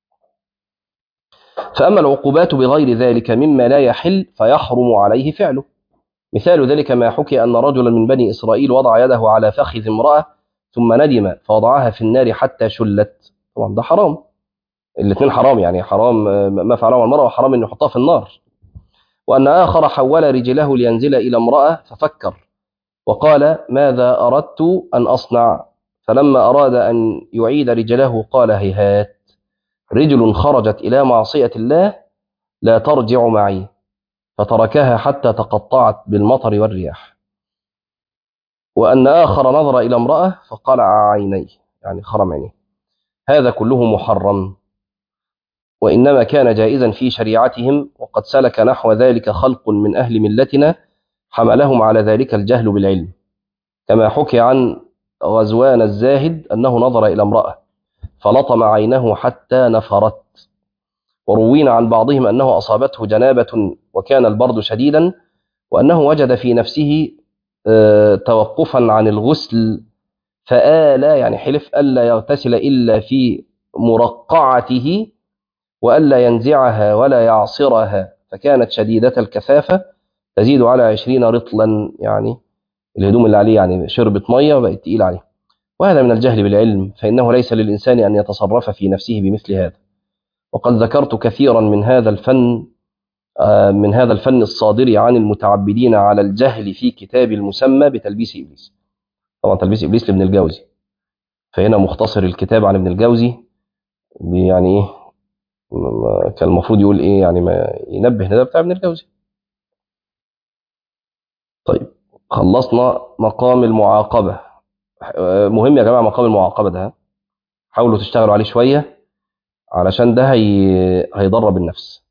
فأما العقوبات بغير ذلك مما لا يحل فيحرم عليه فعله مثال ذلك ما حكي أن رجلا من بني إسرائيل وضع يده على فخذ امرأة ثم ندم فوضعها في النار حتى شلت طبعا ده حرام الاثنين حرام يعني حرام ما فعله المرأة وحرام أن يحطها في النار وأن آخر حول رجله لينزل إلى امرأة ففكر وقال ماذا أردت أن أصنع فلما أراد أن يعيد رجله قال هيهات رجل خرجت إلى معصية الله لا ترجع معي فتركها حتى تقطعت بالمطر والرياح وأن آخر نظر إلى امرأة فقلع عينيه يعني خرم عينيه هذا كله محرم وإنما كان جائزا في شريعتهم وقد سلك نحو ذلك خلق من أهل ملتنا حملهم على ذلك الجهل بالعلم كما حكي عن غزوان الزاهد أنه نظر إلى امرأة فلطم عينه حتى نفرت وروينا عن بعضهم أنه أصابته جنابة وكان البرد شديدا وأنه وجد في نفسه توقفا عن الغسل فآل يعني حلف ألا يغتسل إلا في مرقعته وألا ينزعها ولا يعصرها فكانت شديدة الكثافة تزيد على عشرين رطلا يعني الهدوم اللي عليه يعني شربت مية وبقت تقيل عليه وهذا من الجهل بالعلم فإنه ليس للإنسان أن يتصرف في نفسه بمثل هذا وقد ذكرت كثيرا من هذا الفن من هذا الفن الصادر عن المتعبدين على الجهل في كتاب المسمى بتلبيس إبليس طبعا تلبيس إبليس لابن الجوزي فهنا مختصر الكتاب عن ابن الجوزي يعني إيه كان المفروض يقول إيه يعني ما ينبه ده بتاع ابن الجوزي طيب خلصنا مقام المعاقبة مهم يا جماعة مقام المعاقبة ده حاولوا تشتغلوا عليه شوية علشان ده هي... هيضرب النفس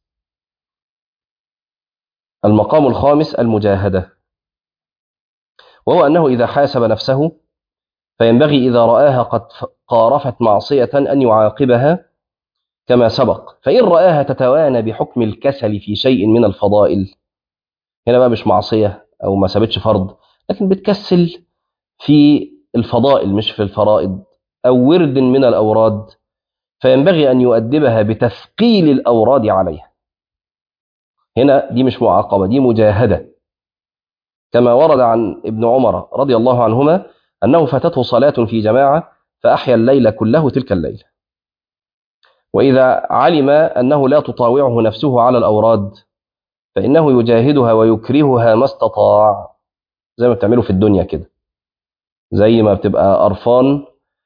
المقام الخامس المجاهدة وهو أنه إذا حاسب نفسه فينبغي إذا رآها قد قارفت معصية أن يعاقبها كما سبق فإن رآها تتوانى بحكم الكسل في شيء من الفضائل هنا بقى مش معصية أو ما سابتش فرض لكن بتكسل في الفضائل مش في الفرائض أو ورد من الأوراد فينبغي أن يؤدبها بتثقيل الأوراد عليها هنا دي مش معاقبة دي مجاهدة كما ورد عن ابن عمر رضي الله عنهما أنه فاتته صلاة في جماعة فأحيا الليل كله تلك الليلة وإذا علم أنه لا تطاوعه نفسه على الأوراد فإنه يجاهدها ويكرهها ما استطاع زي ما بتعمله في الدنيا كده زي ما بتبقى قرفان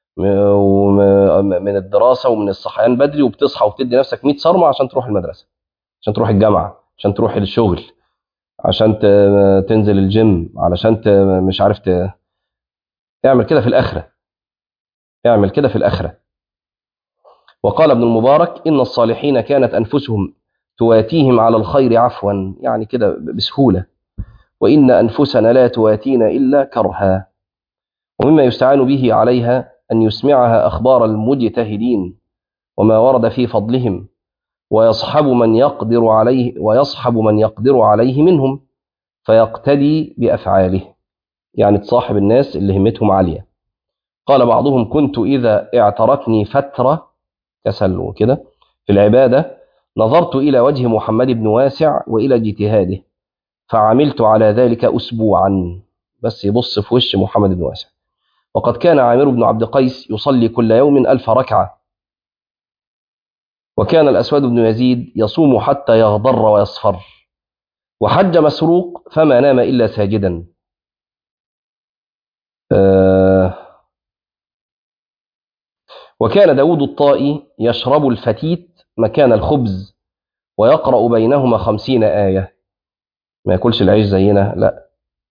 من الدراسة ومن الصحيان بدري وبتصحى وبتدي نفسك 100 صرمة عشان تروح المدرسة عشان تروح الجامعة عشان تروح الشغل عشان تنزل الجيم علشان مش عارف ت... اعمل كده في الآخرة اعمل كده في الآخرة وقال ابن المبارك إن الصالحين كانت أنفسهم تواتيهم على الخير عفوا يعني كده بسهولة وإن أنفسنا لا تواتينا إلا كرها ومما يستعان به عليها أن يسمعها أخبار المجتهدين وما ورد في فضلهم ويصحب من يقدر عليه ويصحب من يقدر عليه منهم فيقتدي بأفعاله يعني تصاحب الناس اللي همتهم عالية قال بعضهم كنت إذا اعترتني فترة كسل وكده في العبادة نظرت إلى وجه محمد بن واسع وإلى اجتهاده فعملت على ذلك أسبوعا بس يبص في وش محمد بن واسع وقد كان عامر بن عبد قيس يصلي كل يوم ألف ركعة وكان الأسود بن يزيد يصوم حتى يغضر ويصفر وحج مسروق فما نام إلا ساجدا آه وكان داود الطائي يشرب الفتيت مكان الخبز ويقرأ بينهما خمسين آية ما ياكلش العيش زينا لا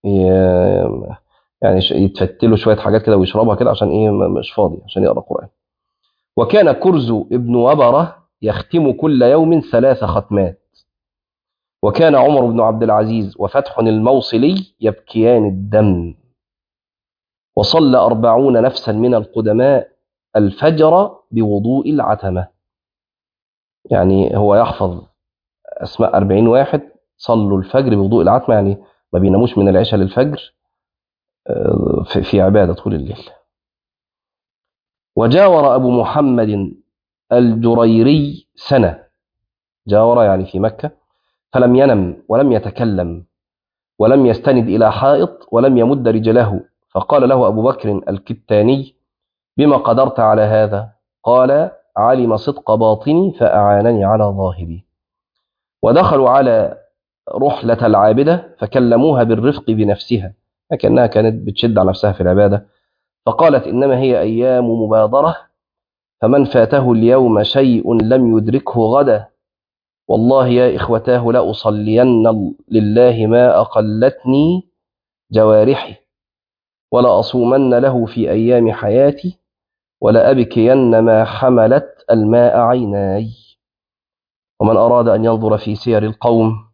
يعني يتفتله شوية حاجات كده ويشربها كده عشان ايه مش فاضي عشان يقرأ قرآن وكان كرز ابن وبرة يختم كل يوم ثلاث ختمات وكان عمر بن عبد العزيز وفتح الموصلي يبكيان الدم وصلى أربعون نفسا من القدماء الفجر بوضوء العتمة يعني هو يحفظ أسماء أربعين واحد صلوا الفجر بوضوء العتمة يعني ما بيناموش من العشاء للفجر في عبادة طول الليل وجاور أبو محمد الجريري سنة جاور يعني في مكة فلم ينم ولم يتكلم ولم يستند إلى حائط ولم يمد رجله فقال له أبو بكر الكتاني بما قدرت على هذا قال علم صدق باطني فأعانني على ظاهري ودخلوا على رحلة العابدة فكلموها بالرفق بنفسها لكنها كانت بتشد على نفسها في العبادة فقالت إنما هي أيام مبادرة فمن فاته اليوم شيء لم يدركه غدا والله يا إخوتاه لأصلين لله ما أقلتني جوارحي ولا أصومن له في أيام حياتي ولا أبكين ما حملت الماء عيناي ومن أراد أن ينظر في سير القوم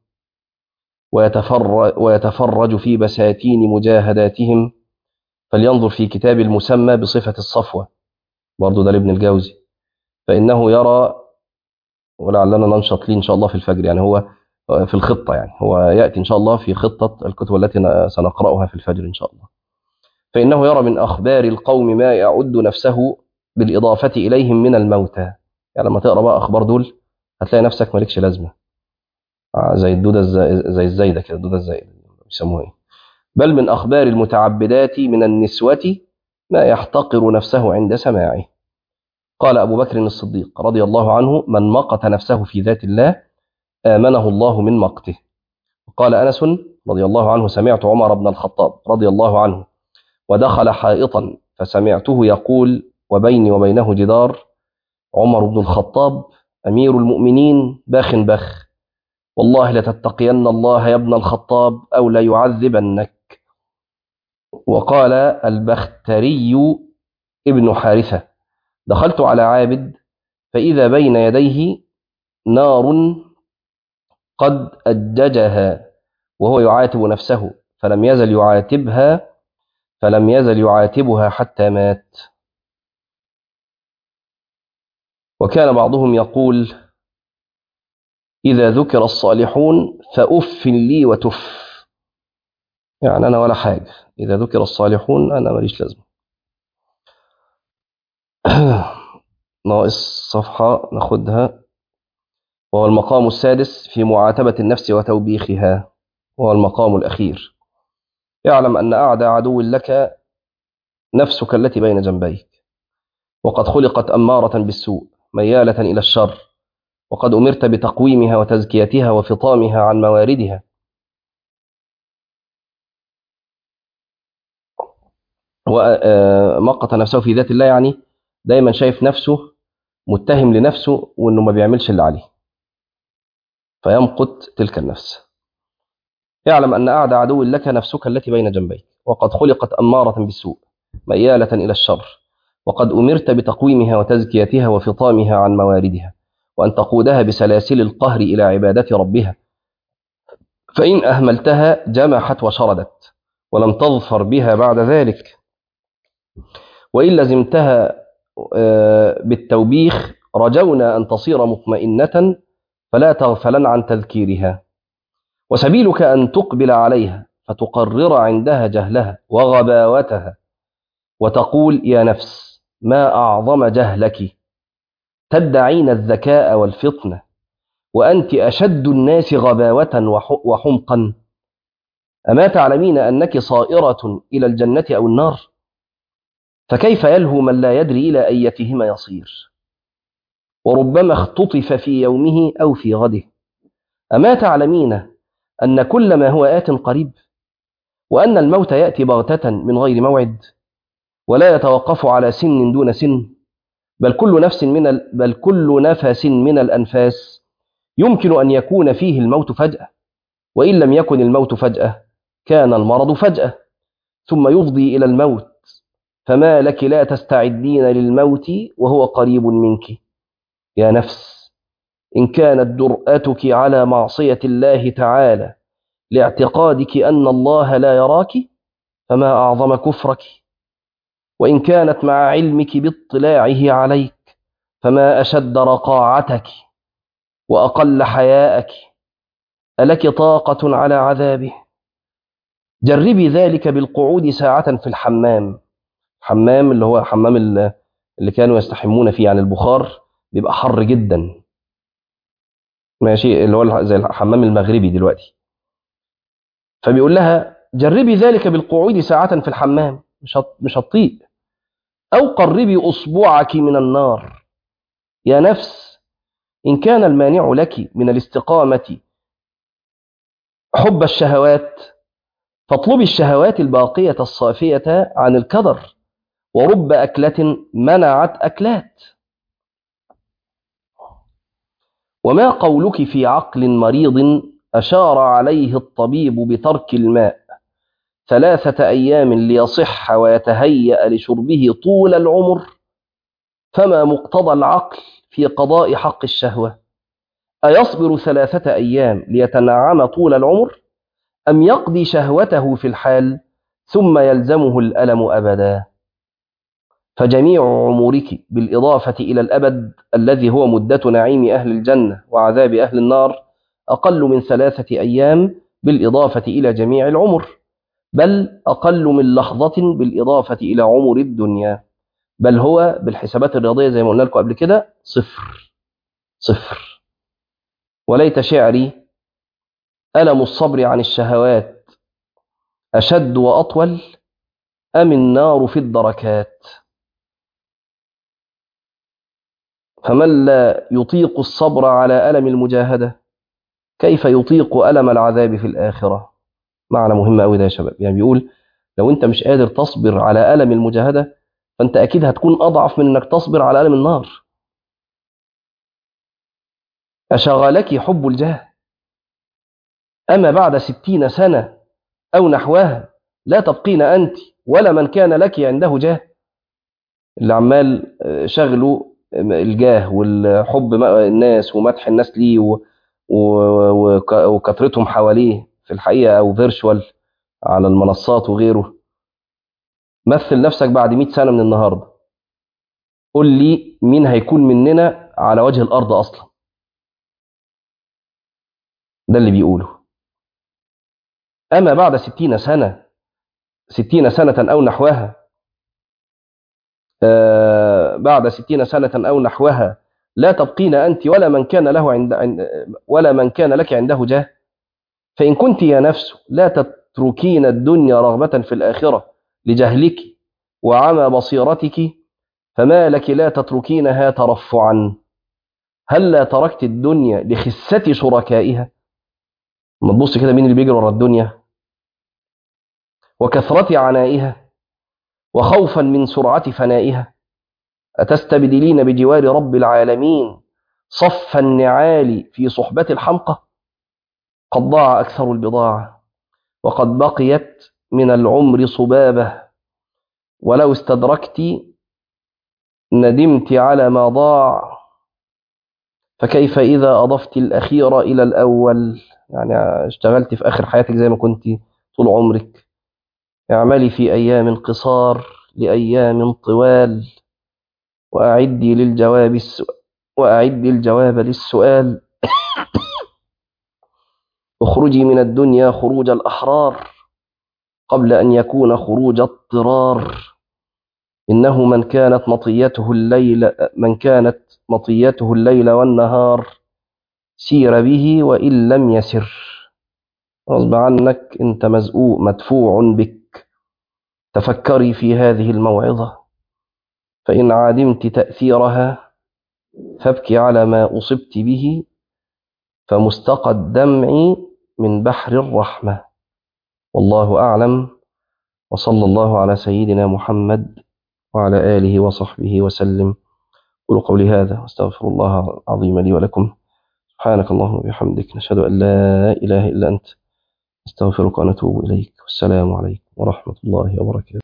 ويتفرج, ويتفرج في بساتين مجاهداتهم فلينظر في كتاب المسمى بصفة الصفوة برضو ده لابن الجوزي فإنه يرى ولعلنا ننشط ليه إن شاء الله في الفجر يعني هو في الخطة يعني هو يأتي إن شاء الله في خطة الكتب التي سنقرأها في الفجر إن شاء الله فإنه يرى من أخبار القوم ما يعد نفسه بالإضافة إليهم من الموتى يعني لما تقرأ بقى أخبار دول هتلاقي نفسك مالكش لازمة زي الدودة زي الزايدة كده الدودة الزايدة بيسموها إيه بل من أخبار المتعبدات من النسوة ما يحتقر نفسه عند سماعه قال أبو بكر الصديق رضي الله عنه من مقت نفسه في ذات الله آمنه الله من مقته قال أنس رضي الله عنه سمعت عمر بن الخطاب رضي الله عنه ودخل حائطا فسمعته يقول وبيني وبينه جدار عمر بن الخطاب أمير المؤمنين باخ بخ والله لتتقين الله يا ابن الخطاب أو ليعذبنك وقال البختري ابن حارثة دخلت على عابد فإذا بين يديه نار قد أججها وهو يعاتب نفسه فلم يزل يعاتبها فلم يزل يعاتبها حتى مات وكان بعضهم يقول إذا ذكر الصالحون فأف لي وتف يعني أنا ولا حاجة إذا ذكر الصالحون أنا ماليش لازمة ناقص صفحة ناخدها وهو المقام السادس في معاتبة النفس وتوبيخها وهو المقام الأخير اعلم أن أعدى عدو لك نفسك التي بين جنبيك وقد خلقت أمارة بالسوء ميالة إلى الشر وقد أمرت بتقويمها وتزكيتها وفطامها عن مواردها ومقت نفسه في ذات الله يعني دايما شايف نفسه متهم لنفسه وانه ما بيعملش اللي عليه فيمقت تلك النفس اعلم ان اعدى عدو لك نفسك التي بين جنبيك وقد خلقت اماره بالسوء مياله الى الشر وقد امرت بتقويمها وتزكيتها وفطامها عن مواردها وان تقودها بسلاسل القهر الى عباده ربها فان اهملتها جمحت وشردت ولم تظفر بها بعد ذلك وان لزمتها بالتوبيخ رجونا أن تصير مطمئنة فلا تغفلن عن تذكيرها وسبيلك أن تقبل عليها فتقرر عندها جهلها وغباوتها وتقول يا نفس ما أعظم جهلك تدعين الذكاء والفطنة وأنت أشد الناس غباوة وحمقا أما تعلمين أنك صائرة إلى الجنة أو النار فكيف يلهو من لا يدري إلى أيتهما يصير وربما اختطف في يومه أو في غده أما تعلمين أن كل ما هو آت قريب وأن الموت يأتي بغتة من غير موعد ولا يتوقف على سن دون سن بل كل نفس من ال... بل كل نفس من الأنفاس يمكن أن يكون فيه الموت فجأة وإن لم يكن الموت فجأة كان المرض فجأة ثم يفضي إلى الموت فما لك لا تستعدين للموت وهو قريب منك يا نفس إن كانت جرأتك على معصية الله تعالى لاعتقادك أن الله لا يراك فما أعظم كفرك وإن كانت مع علمك باطلاعه عليك فما أشد رقاعتك وأقل حياءك ألك طاقة على عذابه جربي ذلك بالقعود ساعة في الحمام حمام اللي هو حمام اللي كانوا يستحمون فيه عن البخار بيبقى حر جدا ماشي اللي هو زي الحمام المغربي دلوقتي فبيقول لها جربي ذلك بالقعود ساعة في الحمام مش مش هتطيق أو قربي أصبعك من النار يا نفس إن كان المانع لك من الاستقامة حب الشهوات فاطلبي الشهوات الباقية الصافية عن الكدر ورب أكلة منعت أكلات وما قولك في عقل مريض أشار عليه الطبيب بترك الماء ثلاثة أيام ليصح ويتهيأ لشربه طول العمر فما مقتضى العقل في قضاء حق الشهوة أيصبر ثلاثة أيام ليتنعم طول العمر أم يقضي شهوته في الحال ثم يلزمه الألم أبدا فجميع عمرك بالإضافة إلى الأبد الذي هو مدة نعيم أهل الجنة وعذاب أهل النار أقل من ثلاثة أيام بالإضافة إلى جميع العمر بل أقل من لحظة بالإضافة إلى عمر الدنيا بل هو بالحسابات الرياضية زي ما قلنا لكم قبل كده صفر صفر وليت شعري ألم الصبر عن الشهوات أشد وأطول أم النار في الدركات فمن لا يطيق الصبر على ألم المجاهدة كيف يطيق ألم العذاب في الآخرة معنى مهم قوي ده يا شباب يعني بيقول لو أنت مش قادر تصبر على ألم المجاهدة فأنت أكيد هتكون أضعف من أنك تصبر على ألم النار أشغلك حب الجاه أما بعد ستين سنة أو نحوها لا تبقين أنت ولا من كان لك عنده جاه اللي عمال شغله الجاه والحب الناس ومدح الناس ليه و... و... وكثرتهم حواليه في الحقيقة أو فيرشوال على المنصات وغيره مثل نفسك بعد 100 سنة من النهاردة قول لي مين هيكون مننا على وجه الأرض أصلا ده اللي بيقوله أما بعد ستين سنة ستين سنة أو نحوها آه بعد ستين سنة أو نحوها لا تبقين أنت ولا من كان له عند ولا من كان لك عنده جاه فإن كنت يا نفس لا تتركين الدنيا رغبة في الآخرة لجهلك وعمى بصيرتك فما لك لا تتركينها ترفعا هل لا تركت الدنيا لخسة شركائها ما تبص كده مين اللي بيجري ورا الدنيا وكثرة عنائها وخوفا من سرعة فنائها أتستبدلين بجوار رب العالمين صف النعال في صحبة الحمقى قد ضاع أكثر البضاعة وقد بقيت من العمر صبابة ولو استدركت ندمت على ما ضاع فكيف إذا أضفت الأخير إلى الأول يعني اشتغلت في آخر حياتك زي ما كنت طول عمرك اعملي في أيام قصار لأيام طوال وأعدي للجواب السؤال وأعدي الجواب للسؤال اخرجي من الدنيا خروج الأحرار قبل أن يكون خروج اضطرار إنه من كانت مطيته الليل من كانت مطيته الليل والنهار سير به وإن لم يسر غصب عنك أنت مزقوق مدفوع بك تفكري في هذه الموعظة فإن عدمت تأثيرها فابكي على ما أصبت به فمستقى الدمع من بحر الرحمة والله أعلم وصلى الله على سيدنا محمد وعلى آله وصحبه وسلم قولوا قولي هذا واستغفر الله العظيم لي ولكم سبحانك اللهم وبحمدك نشهد أن لا إله إلا أنت استغفرك ونتوب إليك والسلام عليكم ورحمة الله وبركاته